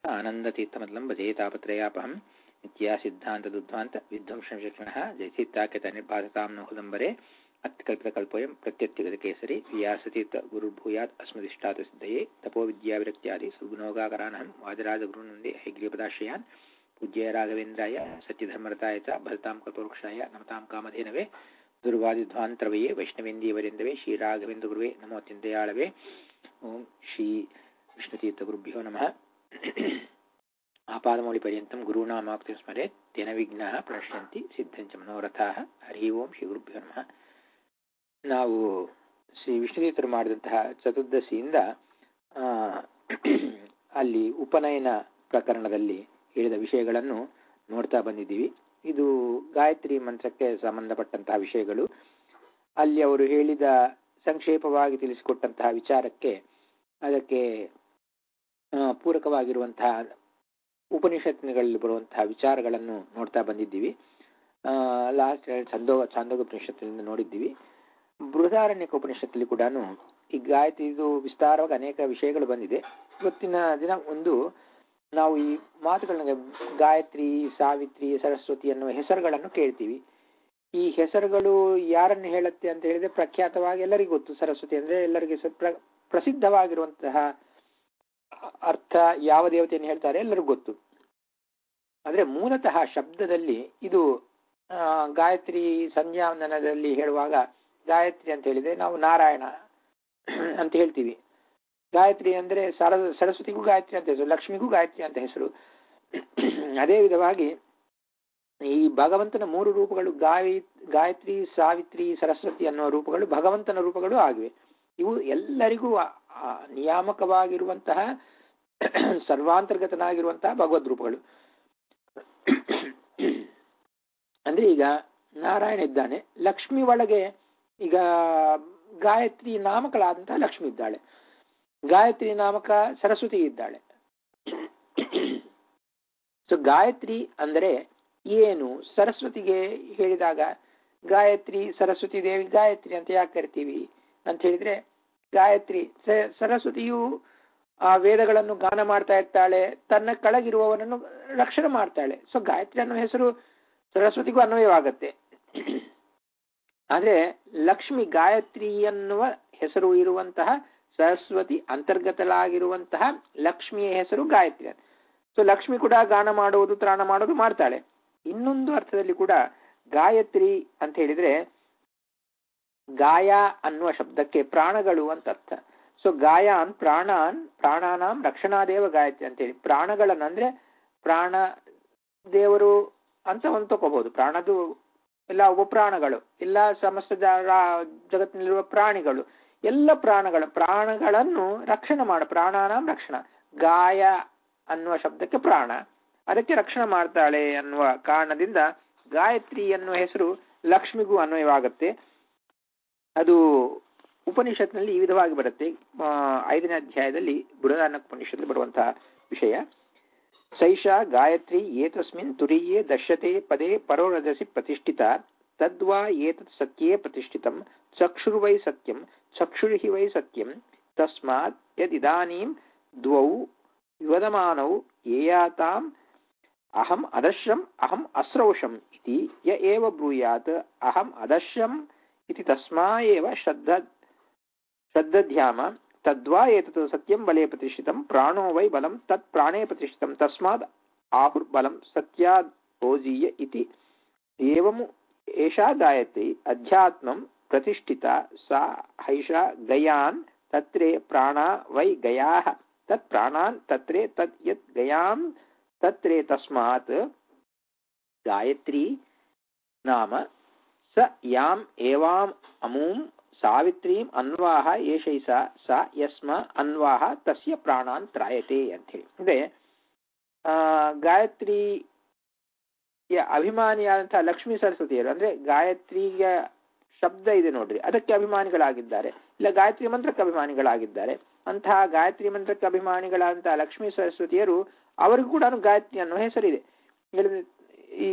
आनन्दतीर्थमतलं भजे तापत्रयापहं नित्या सिद्धान्तदुद्ध्वान्त विध्वंसंशक्षणः जयतीत्याख्यत निर्भासतां न हुदम्बरे अत्यकल्पितकल्पोऽयं प्रत्यत्युगतकेसरी व्यासतीर्थगुरुर्भूयात् अस्मदिष्टात् सिद्धये तपोविद्याविरक्त्यादि सुगुणोगाकरानहं वाजराजगुरुनन्दे हैग्रीपदाश्रयान् पूज्याय राघवेन्द्राय सत्यधर्मरताय च भरतां कल्पवृक्षाय नमतां कामधेनवे दुर्वादिध्वान्तरवये वैष्णवेन्दीवरेन्दवे श्रीराघवेन्द्रगुरुवे नमो अत्यन्तयाळवे ॐ श्री विष्णुतीर्थगुरुभ्यो नमः आपादमौलिपर्यन्तं गुरूणामाप्तिं स्मरेत् तेन विघ्नाः प्रणश्यन्ति ಸಿದ್ಧಂಚ ಮನೋರಥಾಃ ಹರಿ ಓಂ ಶ್ರೀ ಗುರುಭ್ಯೋ ನಮಃ ನಾವು ಶ್ರೀ ವಿಷ್ಣುತೀರ್ಥರು ಮಾಡಿದಂತಹ ಚತುರ್ದಶಿಯಿಂದ ಅಲ್ಲಿ ಉಪನಯನ ಪ್ರಕರಣದಲ್ಲಿ ಹೇಳಿದ ವಿಷಯಗಳನ್ನು ನೋಡ್ತಾ ಬಂದಿದ್ದೀವಿ ಇದು ಗಾಯತ್ರಿ ಮಂತ್ರಕ್ಕೆ ಸಂಬಂಧಪಟ್ಟಂತಹ ವಿಷಯಗಳು ಅಲ್ಲಿ ಅವರು ಹೇಳಿದ ಸಂಕ್ಷೇಪವಾಗಿ ತಿಳಿಸಿಕೊಟ್ಟಂತಹ ವಿಚಾರಕ್ಕೆ ಅದಕ್ಕೆ ಪೂರಕವಾಗಿರುವಂತಹ ಉಪನಿಷತ್ತಿನಲ್ಲಿ ಬರುವಂತಹ ವಿಚಾರಗಳನ್ನು ನೋಡ್ತಾ ಬಂದಿದ್ದೀವಿ ಲಾಸ್ಟ್ ಛಂದೋ ಛಾಂದೋಪನಿಷತ್ತಿನಿಂದ ನೋಡಿದ್ದೀವಿ ಬೃಹದಾರಣ್ಯಕ ಉಪನಿಷತ್ತಲ್ಲಿ ಕೂಡ ಈ ಗಾಯತ್ರಿ ಇದು ವಿಸ್ತಾರವಾಗಿ ಅನೇಕ ವಿಷಯಗಳು ಬಂದಿದೆ ಇವತ್ತಿನ ದಿನ ಒಂದು ನಾವು ಈ ಮಾತುಗಳನ್ನ ಗಾಯತ್ರಿ ಸಾವಿತ್ರಿ ಸರಸ್ವತಿ ಅನ್ನುವ ಹೆಸರುಗಳನ್ನು ಕೇಳ್ತೀವಿ ಈ ಹೆಸರುಗಳು ಯಾರನ್ನು ಹೇಳುತ್ತೆ ಅಂತ ಹೇಳಿದ್ರೆ ಪ್ರಖ್ಯಾತವಾಗಿ ಎಲ್ಲರಿಗೂ ಗೊತ್ತು ಸರಸ್ವತಿ ಅಂದ್ರೆ ಎಲ್ಲರಿಗೆ ಪ್ರಸಿದ್ಧವಾಗಿರುವಂತಹ ಅರ್ಥ ಯಾವ ದೇವತೆಯನ್ನು ಹೇಳ್ತಾರೆ ಎಲ್ಲರಿಗೂ ಗೊತ್ತು ಅಂದ್ರೆ ಮೂಲತಃ ಶಬ್ದದಲ್ಲಿ ಇದು ಗಾಯತ್ರಿ ಸಂಧ್ಯಾವಂದನದಲ್ಲಿ ಹೇಳುವಾಗ ಗಾಯತ್ರಿ ಅಂತ ಹೇಳಿದ್ರೆ ನಾವು ನಾರಾಯಣ ಅಂತ ಹೇಳ್ತೀವಿ ಗಾಯತ್ರಿ ಅಂದ್ರೆ ಸರ ಸರಸ್ವತಿಗೂ ಗಾಯತ್ರಿ ಅಂತ ಹೆಸರು ಲಕ್ಷ್ಮಿಗೂ ಗಾಯತ್ರಿ ಅಂತ ಹೆಸರು ಅದೇ ವಿಧವಾಗಿ ಈ ಭಗವಂತನ ಮೂರು ರೂಪಗಳು ಗಾಯ ಗಾಯತ್ರಿ ಸಾವಿತ್ರಿ ಸರಸ್ವತಿ ಅನ್ನುವ ರೂಪಗಳು ಭಗವಂತನ ರೂಪಗಳು ಆಗಿವೆ ಇವು ಎಲ್ಲರಿಗೂ ನಿಯಾಮಕವಾಗಿರುವಂತಹ ಸರ್ವಾಂತರ್ಗತನಾಗಿರುವಂತಹ ಭಗವದ್ ರೂಪಗಳು ಅಂದ್ರೆ ಈಗ ನಾರಾಯಣ ಇದ್ದಾನೆ ಲಕ್ಷ್ಮಿ ಒಳಗೆ ಈಗ ಗಾಯತ್ರಿ ನಾಮಕಳಾದಂತಹ ಲಕ್ಷ್ಮಿ ಇದ್ದಾಳೆ ಗಾಯತ್ರಿ ನಾಮಕ ಸರಸ್ವತಿ ಇದ್ದಾಳೆ ಸೊ ಗಾಯತ್ರಿ ಅಂದರೆ ಏನು ಸರಸ್ವತಿಗೆ ಹೇಳಿದಾಗ ಗಾಯತ್ರಿ ಸರಸ್ವತಿ ದೇವಿ ಗಾಯತ್ರಿ ಅಂತ ಯಾಕೆ ಕರಿತೀವಿ ಅಂತ ಹೇಳಿದ್ರೆ ಗಾಯತ್ರಿ ಸರಸ್ವತಿಯು ಆ ವೇದಗಳನ್ನು ಗಾನ ಮಾಡ್ತಾ ಇರ್ತಾಳೆ ತನ್ನ ಕೆಳಗಿರುವವನನ್ನು ರಕ್ಷಣೆ ಮಾಡ್ತಾಳೆ ಸೊ ಗಾಯತ್ರಿ ಅನ್ನೋ ಹೆಸರು ಸರಸ್ವತಿಗೂ ಅನ್ವಯವಾಗತ್ತೆ ಆದ್ರೆ ಲಕ್ಷ್ಮಿ ಗಾಯತ್ರಿ ಎನ್ನುವ ಹೆಸರು ಇರುವಂತಹ ಸರಸ್ವತಿ ಅಂತರ್ಗತಲಾಗಿರುವಂತಹ ಲಕ್ಷ್ಮಿಯ ಹೆಸರು ಗಾಯತ್ರಿ ಸೊ ಲಕ್ಷ್ಮಿ ಕೂಡ ಗಾನ ಮಾಡುವುದು ತ್ರಾಣ ಮಾಡೋದು ಮಾಡ್ತಾಳೆ ಇನ್ನೊಂದು ಅರ್ಥದಲ್ಲಿ ಕೂಡ ಗಾಯತ್ರಿ ಅಂತ ಹೇಳಿದ್ರೆ ಗಾಯ ಅನ್ನುವ ಶಬ್ದಕ್ಕೆ ಪ್ರಾಣಗಳು ಅಂತ ಅರ್ಥ ಸೊ ಗಾಯಾನ್ ಪ್ರಾಣಾನ್ ಪ್ರಾಣಾನಾಂ ರಕ್ಷಣಾದೇವ ಗಾಯತ್ರಿ ಅಂತ ಹೇಳಿ ಪ್ರಾಣಗಳನ್ನ ಅಂದ್ರೆ ಪ್ರಾಣ ದೇವರು ಅಂತ ಒಂದು ತಗೋಬಹುದು ಪ್ರಾಣದು ಎಲ್ಲ ಉಪಪ್ರಾಣಗಳು ಎಲ್ಲ ಸಮಸ್ತ ಜಗತ್ತಿನಲ್ಲಿರುವ ಪ್ರಾಣಿಗಳು ಎಲ್ಲ ಪ್ರಾಣಗಳ ಪ್ರಾಣಗಳನ್ನು ರಕ್ಷಣೆ ಮಾಡ ಪ್ರಾಣಾನಾಂ ರಕ್ಷಣಾ ಗಾಯ ಅನ್ನುವ ಶಬ್ದಕ್ಕೆ ಪ್ರಾಣ ಅದಕ್ಕೆ ರಕ್ಷಣೆ ಮಾಡ್ತಾಳೆ ಅನ್ನುವ ಕಾರಣದಿಂದ ಗಾಯತ್ರಿ ಎನ್ನುವ ಹೆಸರು ಲಕ್ಷ್ಮಿಗೂ ಅನ್ವಯವಾಗುತ್ತೆ ಅದು ಉಪನಿಷತ್ನಲ್ಲಿ ಈ ವಿಧವಾಗಿ ಬರುತ್ತೆ ಐದನೇ ಅಧ್ಯಾಯದಲ್ಲಿ ಬೃಹದಾನ ಉಪನಿಷತ್ನಲ್ಲಿ ಬರುವಂತಹ ವಿಷಯ ಸೈಷಾ ಗಾಯತ್ರಿ ಏತಸ್ಮಿನ್ ತುರಿಯೇ ದಶ್ಯತೆ ಪದೇ ಪರೋರಜಸಿ ಪ್ರತಿಷ್ಠಿತ ತದ್ವಾ ಏತತ್ ಸತ್ಯೇ ಪ್ರತಿಷ್ಠಿತಂ ಚಕ್ಷುರ್ವೈ ಸತ್ಯಂ ಚಕ್ಷುರ್ಹಿ ವೈ ಸತ್ಯಂ ತಸ್ಮಾತ್ ಯದಿದಾನೀಂ ದ್ವೌ ವಿವದಮಾನೌ ಏಯಾತಾಂ ಅಹಂ ಅದಶ್ಯಂ ಅಹಂ ಅಸ್ರೌಷಂ ಇತಿ ಯ ಏವ ಬ್ರೂಯಾತ್ ಅಹಂ ಅದಶ್ಯಂ ಇತಿ ತಸ್ಮಾ ಏವ ಶ್ರದ್ಧ ಶ್ರದ್ಧಧ್ಯಾಮ ತದ್ವಾ ಏತತ್ ಸತ್ಯಂ ಬಲೆ ಪ್ರತಿಷ್ಠಿತಂ ಪ್ರಾಣೋ ವೈ ಬಲಂ ತತ್ ಪ್ರಾಣೇ ಪ್ರತಿಷ್ಠಿತಂ ತಸ್ಮಾದ್ ಆಹುರ್ಬಲಂ ಸತ್ಯಾದ್ ಓಜೀಯ ಇತಿ ಏವಂ ಏಷಾ ಗಾಯತ್ರಿ ಅಧ್ಯಾತ್ಮಂ ಪ್ರತಿಷ್ಠಿತ ಸಾ ಹೈಷಾ ಗಯಾನ್ ತತ್ರೇ ಪ್ರಾಣ ವೈ ಗಯಾಃ ತತ್ ಪ್ರಾಣಾನ್ ತತ್ರೇ ತತ್ ಯತ್ ಗಯಾಂ ತತ್ರೇ ತಸ್ಮಾತ್ ಗಾಯತ್ರಿ ನಾಮ ಸ ಯಾಂ ಏವಾಂ ಅಮೂಂ ಸಾವಿತ್ರೀಂ ಅನ್ವಾಹ ಏಷೈ ಸ ಸ ಯಸ್ಮ ಅನ್ವಾಹ ತಸ್ಯ ಪ್ರಾಣಾನ್ ತ್ರಾಯತೆ ಅಂತ ಹೇಳಿ ಅಂದ್ರೆ ಗಾಯತ್ರಿ ಅಭಿಮಾನಿಯಾದಂತಹ ಲಕ್ಷ್ಮೀ ಸರಸ್ವತಿಯರು ಅಂದ್ರೆ ಗಾಯತ್ರಿಯ ಶಬ್ದ ಇದೆ ನೋಡ್ರಿ ಅದಕ್ಕೆ ಅಭಿಮಾನಿಗಳಾಗಿದ್ದಾರೆ ಇಲ್ಲ ಗಾಯತ್ರಿ ಮಂತ್ರಕ್ಕೆ ಅಭಿಮಾನಿಗಳಾಗಿದ್ದಾರೆ ಅಂತಹ ಗಾಯತ್ರಿ ಮಂತ್ರಕ್ಕೆ ಅಭಿಮಾನಿಗಳಾದಂತಹ ಲಕ್ಷ್ಮೀ ಸರಸ್ವತಿಯರು ಅವರಿಗೂ ಕೂಡ ಗಾಯತ್ರಿ ಅನ್ನೋ ಹೆಸರಿದೆ ಈ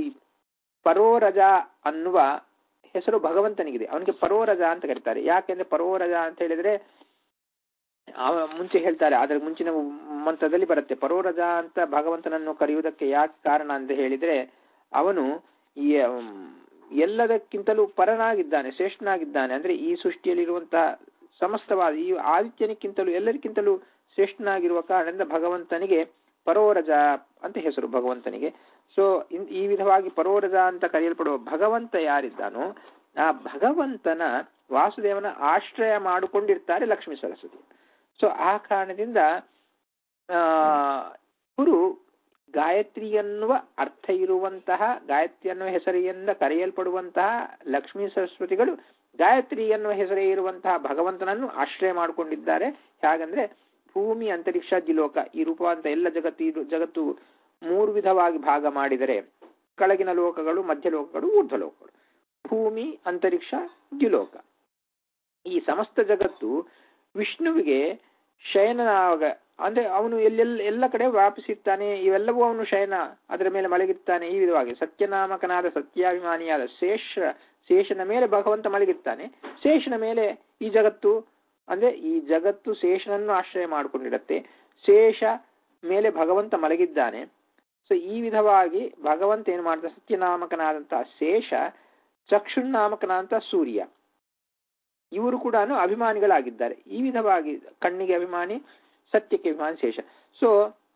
ಪರೋರಜ ಅನ್ನುವ ಹೆಸರು ಭಗವಂತನಿಗಿದೆ ಅವನಿಗೆ ಪರೋರಜ ಅಂತ ಕರೀತಾರೆ ಯಾಕೆಂದ್ರೆ ಪರೋರಜ ಅಂತ ಹೇಳಿದ್ರೆ ಆ ಮುಂಚೆ ಹೇಳ್ತಾರೆ ಅದರ ಮುಂಚಿನ ಮಂತ್ರದಲ್ಲಿ ಬರುತ್ತೆ ಪರೋರಜ ಅಂತ ಭಗವಂತನನ್ನು ಕರೆಯುವುದಕ್ಕೆ ಯಾಕೆ ಕಾರಣ ಅಂತ ಹೇಳಿದ್ರೆ ಅವನು ಈ ಮ್, ಎಲ್ಲದಕ್ಕಿಂತಲೂ ಪರನಾಗಿದ್ದಾನೆ ಶ್ರೇಷ್ಠನಾಗಿದ್ದಾನೆ ಅಂದ್ರೆ ಈ ಸೃಷ್ಟಿಯಲ್ಲಿರುವಂತಹ ಸಮಸ್ತವಾದ ಈ ಆದಿತ್ಯನಿಕ್ಕಿಂತಲೂ ಎಲ್ಲರಿಗಿಂತಲೂ ಶ್ರೇಷ್ಠನಾಗಿರುವ ಕಾರಣದಿಂದ ಭಗವಂತನಿಗೆ ಪರೋರಜ ಅಂತ ಹೆಸರು ಭಗವಂತನಿಗೆ ಸೊ ಈ ವಿಧವಾಗಿ ಪರೋರಜ ಅಂತ ಕರೆಯಲ್ಪಡುವ ಭಗವಂತ ಯಾರಿದ್ದಾನೋ ಆ ಭಗವಂತನ ವಾಸುದೇವನ ಆಶ್ರಯ ಮಾಡಿಕೊಂಡಿರ್ತಾರೆ ಲಕ್ಷ್ಮೀ ಸರಸ್ವತಿ ಸೊ ಆ ಕಾರಣದಿಂದ ಆ ಇವರು ಗಾಯತ್ರಿ ಎನ್ನುವ ಅರ್ಥ ಇರುವಂತಹ ಗಾಯತ್ರಿ ಅನ್ನುವ ಹೆಸರಿನಿಂದ ಕರೆಯಲ್ಪಡುವಂತಹ ಲಕ್ಷ್ಮೀ ಸರಸ್ವತಿಗಳು ಗಾಯತ್ರಿ ಎನ್ನುವ ಹೆಸರೇ ಇರುವಂತಹ ಭಗವಂತನನ್ನು ಆಶ್ರಯ ಮಾಡಿಕೊಂಡಿದ್ದಾರೆ ಹೇಗಂದ್ರೆ ಭೂಮಿ ಅಂತರಿಕ್ಷ ದ್ವಿಲೋಕ ಈ ರೂಪವಂತ ಎಲ್ಲ ಜಗತ್ತು ಇದು ಜಗತ್ತು ಮೂರು ವಿಧವಾಗಿ ಭಾಗ ಮಾಡಿದರೆ ಕೆಳಗಿನ ಲೋಕಗಳು ಮಧ್ಯ ಲೋಕಗಳು ಊರ್ಧ್ವ ಲೋಕಗಳು ಭೂಮಿ ಅಂತರಿಕ್ಷ ದ್ವಿಲೋಕ ಈ ಸಮಸ್ತ ಜಗತ್ತು ವಿಷ್ಣುವಿಗೆ ಶಯನನಾಗ ಅಂದ್ರೆ ಅವನು ಎಲ್ಲೆಲ್ಲ ಎಲ್ಲ ಕಡೆ ವ್ಯಾಪಿಸಿರ್ತಾನೆ ಇವೆಲ್ಲವೂ ಅವನು ಶಯನ ಅದರ ಮೇಲೆ ಮಲಗಿರ್ತಾನೆ ಈ ವಿಧವಾಗಿ ಸತ್ಯನಾಮಕನಾದ ಸತ್ಯಾಭಿಮಾನಿಯಾದ ಶೇಷ ಶೇಷನ ಮೇಲೆ ಭಗವಂತ ಮಲಗಿರ್ತಾನೆ ಶೇಷನ ಮೇಲೆ ಈ ಜಗತ್ತು ಅಂದ್ರೆ ಈ ಜಗತ್ತು ಶೇಷನನ್ನು ಆಶ್ರಯ ಮಾಡಿಕೊಂಡಿರುತ್ತೆ ಶೇಷ ಮೇಲೆ ಭಗವಂತ ಮಲಗಿದ್ದಾನೆ ಸೊ ಈ ವಿಧವಾಗಿ ಭಗವಂತ ಏನ್ ಮಾಡ್ತಾನೆ ಸತ್ಯನಾಮಕನಾದಂತಹ ಶೇಷ ಚಕ್ಷುನಾಮಕನಾದಂತಹ ಸೂರ್ಯ ಇವರು ಕೂಡ ಅಭಿಮಾನಿಗಳಾಗಿದ್ದಾರೆ ಈ ವಿಧವಾಗಿ ಕಣ್ಣಿಗೆ ಅಭಿಮಾನಿ ಸತ್ಯಕ್ಕೆ ಅಭಿಮಾನಿ ಶೇಷ ಸೊ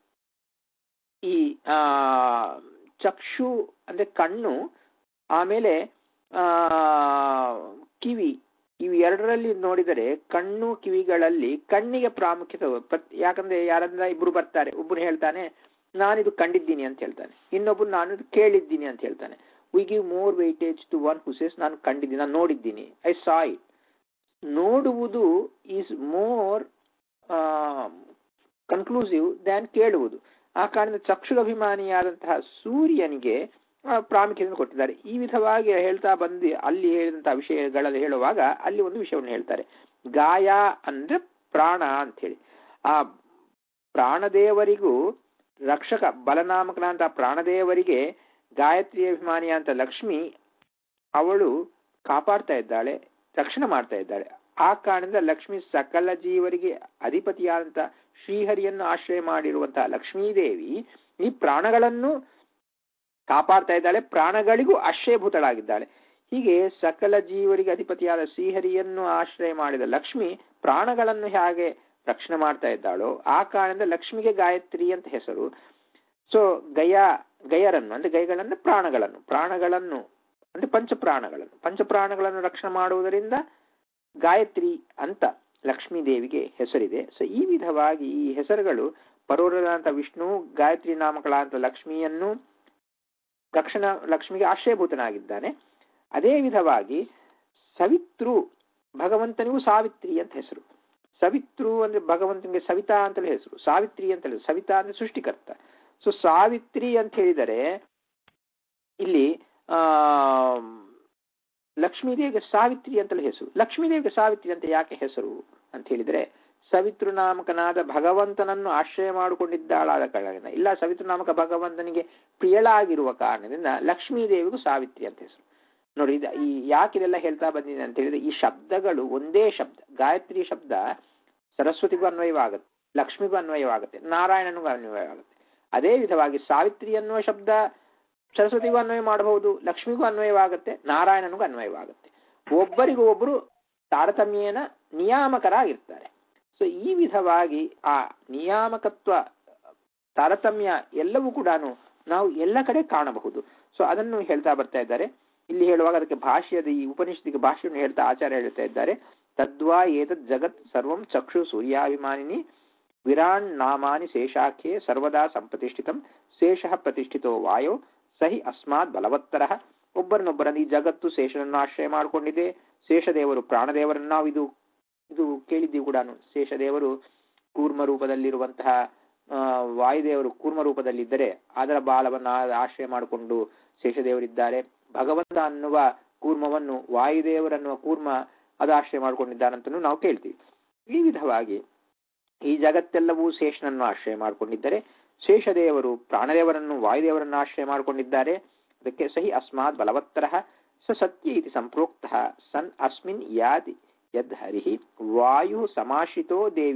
ಈ ಆ ಚಕ್ಷು ಅಂದ್ರೆ ಕಣ್ಣು ಆಮೇಲೆ ಆ ಕಿವಿ ಇವು ಎರಡರಲ್ಲಿ ನೋಡಿದರೆ ಕಣ್ಣು ಕಿವಿಗಳಲ್ಲಿ ಕಣ್ಣಿಗೆ ಪ್ರಾಮುಖ್ಯತೆ ಪ್ರತ್- ಯಾಕಂದ್ರೆ ಯಾರಂದ್ರೆ ಇಬ್ರು ಬರ್ತಾರೆ ಒಬ್ರು ಹೇಳ್ತಾನೆ ನಾನಿದು ಕಂಡಿದ್ದೀನಿ ಅಂತ ಹೇಳ್ತಾನೆ ಇನ್ನೊಬ್ರು ನಾನು ಇದು ಕೇಳಿದ್ದೀನಿ ಅಂತ ಹೇಳ್ತಾನೆ we give more weightage to one who sees ನಾನು ಕಂಡಿದ್ದೀನಿ ನಾನು ನೋಡಿದ್ದೀನಿ ಐ ಸಾ ಇಟ್ ನೋಡುವುದು ಈಸ್ ಮೋರ್ ಕನ್ಕ್ಲೂಸಿವ್ ದ್ಯಾನ್ ಕೇಳುವುದು ಆ ಕಾರಣದಿಂದ ಚಕ್ಷುರಭಿಮಾನಿಯಾದಂತಹ ಸೂರ್ಯನಿಗೆ ಆ, ಪ್ರಾಮುಖ್ಯತೆಯನ್ನು ಕೊಟ್ಟಿದ್ದಾರೆ ಈ ವಿಧವಾಗಿ ಹೇಳ್ತಾ ಬಂದು ಅಲ್ಲಿ ಹೇಳಿದಂತಹ ವಿಷಯಗಳಲ್ಲಿ ಹೇಳುವಾಗ ಅಲ್ಲಿ ಒಂದು ವಿಷಯವನ್ನು ಹೇಳ್ತಾರೆ ಗಾಯ ಅಂದ್ರೆ ಪ್ರಾಣ ಅಂತ ಹೇಳಿ ಆ ಪ್ರಾಣದೇವರಿಗೂ ರಕ್ಷಕ ಬಲನಾಮಕನಾದಂತಹ ಪ್ರಾಣದೇವರಿಗೆ ಗಾಯತ್ರಿ ಅಭಿಮಾನಿ ಅಂತ ಲಕ್ಷ್ಮಿ ಅವಳು ಕಾಪಾಡ್ತಾ ಇದ್ದಾಳೆ ರಕ್ಷಣೆ ಮಾಡ್ತಾ ಇದ್ದಾಳೆ ಆ ಕಾರಣದಿಂದ ಲಕ್ಷ್ಮಿ ಸಕಲ ಜೀವರಿಗೆ ಅಧಿಪತಿಯಾದಂತ ಶ್ರೀಹರಿಯನ್ನು ಆಶ್ರಯ ಮಾಡಿರುವಂತಹ ಲಕ್ಷ್ಮೀದೇವಿ ಈ ಪ್ರಾಣಗಳನ್ನು ಕಾಪಾಡ್ತಾ ಇದ್ದಾಳೆ ಪ್ರಾಣಗಳಿಗೂ ಆಶ್ರಯಭೂತಳಾಗಿದ್ದಾಳೆ ಹೀಗೆ ಸಕಲ ಜೀವರಿಗೆ ಅಧಿಪತಿಯಾದ ಶ್ರೀಹರಿಯನ್ನು ಆಶ್ರಯ ಮಾಡಿದ ಲಕ್ಷ್ಮಿ ಪ್ರಾಣಗಳನ್ನು ಹೇಗೆ ರಕ್ಷಣೆ ಮಾಡ್ತಾ ಇದ್ದಾಳೋ ಆ ಕಾರಣದಿಂದ ಲಕ್ಷ್ಮಿಗೆ ಗಾಯತ್ರಿ ಅಂತ ಹೆಸರು ಸೊ ಗಯ ಗಯರನ್ನು ಅಂದ್ರೆ ಗೈಗಳನ್ನು ಪ್ರಾಣಗಳನ್ನು ಪ್ರಾಣಗಳನ್ನು ಅಂದ್ರೆ ಪಂಚಪ್ರಾಣಗಳನ್ನು ಪಂಚಪ್ರಾಣಗಳನ್ನು ರಕ್ಷಣೆ ಮಾಡುವುದರಿಂದ ಗಾಯತ್ರಿ ಅಂತ ಲಕ್ಷ್ಮೀ ದೇವಿಗೆ ಹೆಸರಿದೆ ಸೊ ಈ ವಿಧವಾಗಿ ಈ ಹೆಸರುಗಳು ಪರೋರದಂತ ವಿಷ್ಣು ಗಾಯತ್ರಿ ನಾಮಕಳಾದಂತ ಲಕ್ಷ್ಮಿಯನ್ನು ರಕ್ಷಣ ಲಕ್ಷ್ಮಿಗೆ ಆಶ್ರಯಭೂತನಾಗಿದ್ದಾನೆ ಅದೇ ವಿಧವಾಗಿ ಸವಿತೃ ಭಗವಂತನಿಗೂ ಸಾವಿತ್ರಿ ಅಂತ ಹೆಸರು ಸವಿತೃ ಅಂದ್ರೆ ಭಗವಂತನಿಗೆ ಸವಿತಾ ಅಂತಲೇ ಹೆಸರು ಸಾವಿತ್ರಿ ಅಂತಲೇ ಸವಿತಾ ಅಂದ್ರೆ ಸೃಷ್ಟಿಕರ್ತ ಸೊ ಸಾವಿತ್ರಿ ಅಂತ ಹೇಳಿದರೆ ಇಲ್ಲಿ ಆ ಲಕ್ಷ್ಮೀದೇವಿಗೆ ಸಾವಿತ್ರಿ ಅಂತಲೇ ಹೆಸರು ಲಕ್ಷ್ಮೀದೇವಿಗೆ ಸಾವಿತ್ರಿ ಅಂತ ಯಾಕೆ ಹೆಸರು ಅಂತ ಹೇಳಿದ್ರೆ ಸವಿತೃನಾಮಕನಾದ ಭಗವಂತನನ್ನು ಆಶ್ರಯ ಮಾಡಿಕೊಂಡಿದ್ದಾಳಾದ ಕಾರಣದಿಂದ ಇಲ್ಲ ಸವಿತೃನಾಮಕ ಭಗವಂತನಿಗೆ ಪ್ರಿಯಳಾಗಿರುವ ಕಾರಣದಿಂದ ಲಕ್ಷ್ಮೀದೇವಿಗೂ ಸಾವಿತ್ರಿ ಅಂತ ಹೆಸರು ನೋಡಿ ಇದು ಈ ಯಾಕೆ ಇದೆಲ್ಲ ಹೇಳ್ತಾ ಬಂದಿದೆ ಅಂತ ಹೇಳಿದ್ರೆ ಈ ಶಬ್ದಗಳು ಒಂದೇ ಶಬ್ದ ಗಾಯತ್ರಿ ಶಬ್ದ ಸರಸ್ವತಿಗೂ ಅನ್ವಯವಾಗುತ್ತೆ ಲಕ್ಷ್ಮಿಗೂ ಅನ್ವಯವಾಗುತ್ತೆ ನಾರಾಯಣನಿಗೂ ಅನ್ವಯವಾಗುತ್ತೆ ಅದೇ ವಿಧವಾಗಿ ಸಾವಿತ್ರಿ ಅನ್ನುವ ಶಬ್ದ ಸರಸ್ವತಿಗೂ ಅನ್ವಯ ಮಾಡಬಹುದು ಲಕ್ಷ್ಮಿಗೂ ಅನ್ವಯವಾಗುತ್ತೆ ನಾರಾಯಣನಿಗೂ ಅನ್ವಯವಾಗುತ್ತೆ ಒಬ್ಬರಿಗೂ ಒಬ್ಬರು ತಾರತಮ್ಯೇನ ನಿಯಾಮಕರಾಗಿರ್ತಾರೆ ಸೊ ಈ ವಿಧವಾಗಿ ಆ ನಿಯಾಮಕತ್ವ ತಾರತಮ್ಯ ಎಲ್ಲವೂ ಕೂಡ ನಾವು ಎಲ್ಲ ಕಡೆ ಕಾಣಬಹುದು ಸೊ ಅದನ್ನು ಹೇಳ್ತಾ ಬರ್ತಾ ಇದ್ದಾರೆ ಇಲ್ಲಿ ಹೇಳುವಾಗ ಅದಕ್ಕೆ ಭಾಷ್ಯದ ಈ ಉಪನಿಷತ್ತಿಗೆ ಭಾಷ್ಯವನ್ನು ಹೇಳ್ತಾ ಆಚಾರ್ಯ ಹೇಳ್ತಾ ಇದ್ದಾರೆ ತದ್ವಾ ಏತದ್ ಜಗತ್ ಸರ್ವಂ ಚಕ್ಷು ಸೂರ್ಯಾಭಿಮಾನಿನಿ ವಿರಾಣ್ ನಾಮಾನಿ ಶೇಷಾಖ್ಯೆ ಸರ್ವದಾ ಸಂಪ್ರತಿಷ್ಠಿತಂ ಶೇಷ ಪ್ರತಿಷ್ಠಿತೋ ವಾಯೋ ಸಹಿ ಅಸ್ಮಾತ್ ಬಲವತ್ತರ ಒಬ್ಬರನ್ನೊಬ್ಬರನ್ನು ಈ ಜಗತ್ತು ಶೇಷನನ್ನು ಆಶ್ರಯ ಮಾಡಿಕೊಂಡಿದೆ ಶೇಷದೇವರು ಪ್ರಾಣದೇವರನ್ನು ನಾವು ಇದು ಇದು ಕೇಳಿದ್ದೀವಿ ಕೂಡ ಶೇಷದೇವರು ಕೂರ್ಮ ರೂಪದಲ್ಲಿರುವಂತಹ ಆ, ವಾಯುದೇವರು ಕೂರ್ಮ ರೂಪದಲ್ಲಿದ್ದರೆ ಅದರ ಬಾಲವನ್ನ ಆಶ್ರಯ ಮಾಡಿಕೊಂಡು ಶೇಷದೇವರಿದ್ದಾರೆ ಭಗವಂತ ಅನ್ನುವ ಕೂರ್ಮವನ್ನು ವಾಯುದೇವರನ್ನುವ ಕೂರ್ಮ ಅದು ಆಶ್ರಯ ಮಾಡಿಕೊಂಡಿದ್ದಾರಂತನೂ ನಾವು ಕೇಳ್ತೀವಿ ಈ ವಿಧವಾಗಿ ಈ ಜಗತ್ತೆಲ್ಲವೂ ಶೇಷನನ್ನು ಆಶ್ರಯ ಮಾಡಿಕೊಂಡಿದ್ದರೆ ಶೇಷದೇವರು ಪ್ರಾಣದೇವರನ್ನು ವಾಯುದೇವರನ್ನು ಆಶ್ರಯ ಮಾಡಿಕೊಂಡಿದ್ದಾರೆ ಅದಕ್ಕೆ ಸಹಿ ಅಸ್ಮಾತ್ ಬಲವತ್ತರ ಸ ಸತ್ಯ ಇತಿ ಸಂಪ್ರೋಕ್ತ ಸನ್ ಅಸ್ಮಿನ್ ಯಾತಿ ಯದ್ ಹರಿ ವಾಯು ಸಮಾಶ್ರಿತೋ ದೇವಿಂ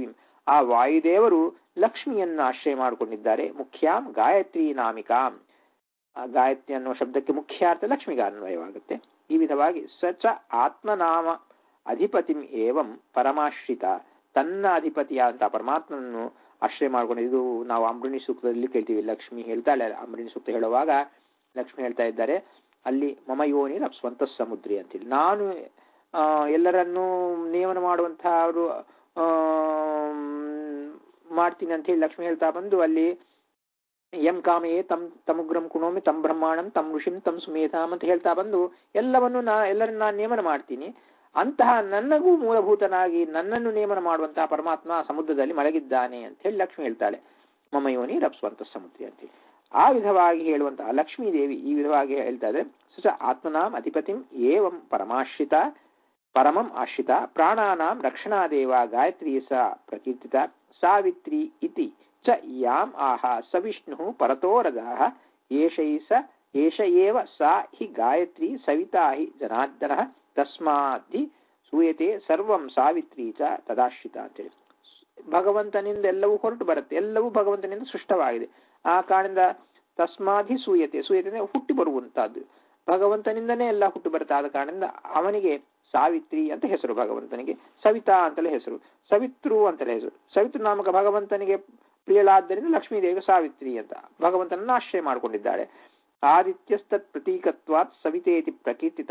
ಆ ವಾಯುದೇವರು ಲಕ್ಷ್ಮಿಯನ್ನು ಆಶ್ರಯ ಮಾಡಿಕೊಂಡಿದ್ದಾರೆ ಮುಖ್ಯಾಂ ಗಾಯತ್ರಿ ನಾಮಿಕಾಂ ಆ ಗಾಯತ್ರಿ ಅನ್ನುವ ಶಬ್ದಕ್ಕೆ ಮುಖ್ಯ ಅರ್ಥ ಲಕ್ಷ್ಮಿಗೆ ಅನ್ವಯವಾಗುತ್ತೆ ಈ ವಿಧವಾಗಿ ಸಚ ಆತ್ಮನಾಮ ಅಧಿಪತಿಂ ಏವಂ ಪರಮಾಶ್ರಿತ ತನ್ನ ಅಧಿಪತಿಯಾದಂಥ ಪರಮಾತ್ಮನನ್ನು ಆಶ್ರಯ ಮಾಡ್ಕೊಂಡು ಇದು ನಾವು ಅಂಬೃಣಿ ಸೂಕ್ತದಲ್ಲಿ ಕೇಳ್ತೀವಿ ಲಕ್ಷ್ಮಿ ಹೇಳ್ತಾಳೆ ಅಂಬೃಣಿ ಸೂಕ್ತ ಹೇಳುವಾಗ ಲಕ್ಷ್ಮಿ ಹೇಳ್ತಾ ಇದ್ದಾರೆ ಅಲ್ಲಿ ಮಮ ಯೋನಿ ಸ್ವಂತ ಸಮುದ್ರಿ ಅಂತೇಳಿ ನಾನು ಆ, ಎಲ್ಲರನ್ನೂ ನೇಮನ ಮಾಡುವಂತಹ ಅವರು ಮಾಡ್ತೀನಿ ಅಂತ ಹೇಳಿ ಲಕ್ಷ್ಮಿ ಹೇಳ್ತಾ ಬಂದು ಅಲ್ಲಿ ಎಂ ಕಾಮೆಯೇ ತಮ್ ತಮುಗ್ರಂ ಕುಣೋಮಿ ತಮ್ ಬ್ರಹ್ಮಾಣಂ ತಮ್ ಋಷಿಂ ತಮ್ ಸುಮೇಧಾಮ್ ಅಂತ ಹೇಳ್ತಾ ಬಂದು ಎಲ್ಲವನ್ನು ನಾ ಎಲ್ಲರನ್ನ ನಾನು ನೇಮನ ಮಾಡ್ತೀನಿ ಅಂತಹ ನನ್ನಗೂ ಮೂಲಭೂತನಾಗಿ ನನ್ನನ್ನು ನೇಮನ ಮಾಡುವಂತಹ ಪರಮಾತ್ಮ ಸಮುದ್ರದಲ್ಲಿ ಮಲಗಿದ್ದಾನೆ ಅಂತ ಹೇಳಿ ಲಕ್ಷ್ಮಿ ಹೇಳ್ತಾಳೆ ಮಮ ಯೋನಿ ರಪ್ಸ್ವಂತ ಸಮುದ್ರಿ ಅಂತೇಳಿ ಆ ವಿಧವಾಗಿ ಹೇಳುವಂತಹ ಲಕ್ಷ್ಮೀ ದೇವಿ ಈ ವಿಧವಾಗಿ ಹೇಳ್ತಾ ಇದ್ರೆ ಸುಚ ಆತ್ಮನಾಂ ಅಧಿಪತಿಂ ಏವಂ ಪರಮಾಶ್ರಿತ ಪರಮಂ ಆಶ್ರಿತ ಪ್ರಾಣಾನಾಂ ರಕ್ಷಣಾದೇವ ಗಾಯತ್ರಿ ಸ ಪ್ರಕೀರ್ತಿತ ಸಾವಿತ್ರಿ ಇತಿ ಚ ಯಾಂ ಆಹ ಸವಿಷ್ಣು ಪರತೋರಗಃ ಏಷೈ ಸ ಏಷ ಏವ ಸಾ ಹಿ ಗಾಯತ್ರಿ ಸವಿತಾ ಹಿ ಜನಾರ್ದನ ತಸ್ಮಾಧಿ ಸೂಯತೆ ಸರ್ವಂ ಸಾವಿತ್ರಿ ಚ ತದಾಶ್ರಿತ ಅಂತೇಳಿ ಭಗವಂತನಿಂದ ಎಲ್ಲವೂ ಹೊರಟು ಬರುತ್ತೆ ಎಲ್ಲವೂ ಭಗವಂತನಿಂದ ಸೃಷ್ಟವಾಗಿದೆ ಆ ಕಾರಣದಿಂದ ತಸ್ಮಾಧಿ ಸೂಯತೆ ಸೂಯತೆ ಅಂದ್ರೆ ಹುಟ್ಟಿ ಬರುವಂತಹದ್ದು ಭಗವಂತನಿಂದನೇ ಎಲ್ಲ ಹುಟ್ಟು ಬರುತ್ತೆ ಆದ ಕಾರಣದಿಂದ ಅವನಿಗೆ ಸಾವಿತ್ರಿ ಅಂತ ಹೆಸರು ಭಗವಂತನಿಗೆ ಸವಿತಾ ಅಂತಲೇ ಹೆಸರು ಸವಿತ್ರು ಅಂತಲೇ ಹೆಸರು ಸವಿತೃ ನಾಮಕ ಭಗವಂತನಿಗೆ ಪ್ರಿಯಳಾದ್ದರಿಂದ ಲಕ್ಷ್ಮೀದೇವಿ ಸಾವಿತ್ರಿ ಅಂತ ಭಗವಂತನನ್ನ ಆಶ್ರಯ ಮಾಡಿಕೊಂಡಿದ್ದಾಳೆ ಆದಿತ್ಯಸ್ತತ್ ಪ್ರತೀಕತ್ವಾತ್ ಸವಿತೇತಿ ಪ್ರಕೀರ್ತಿತ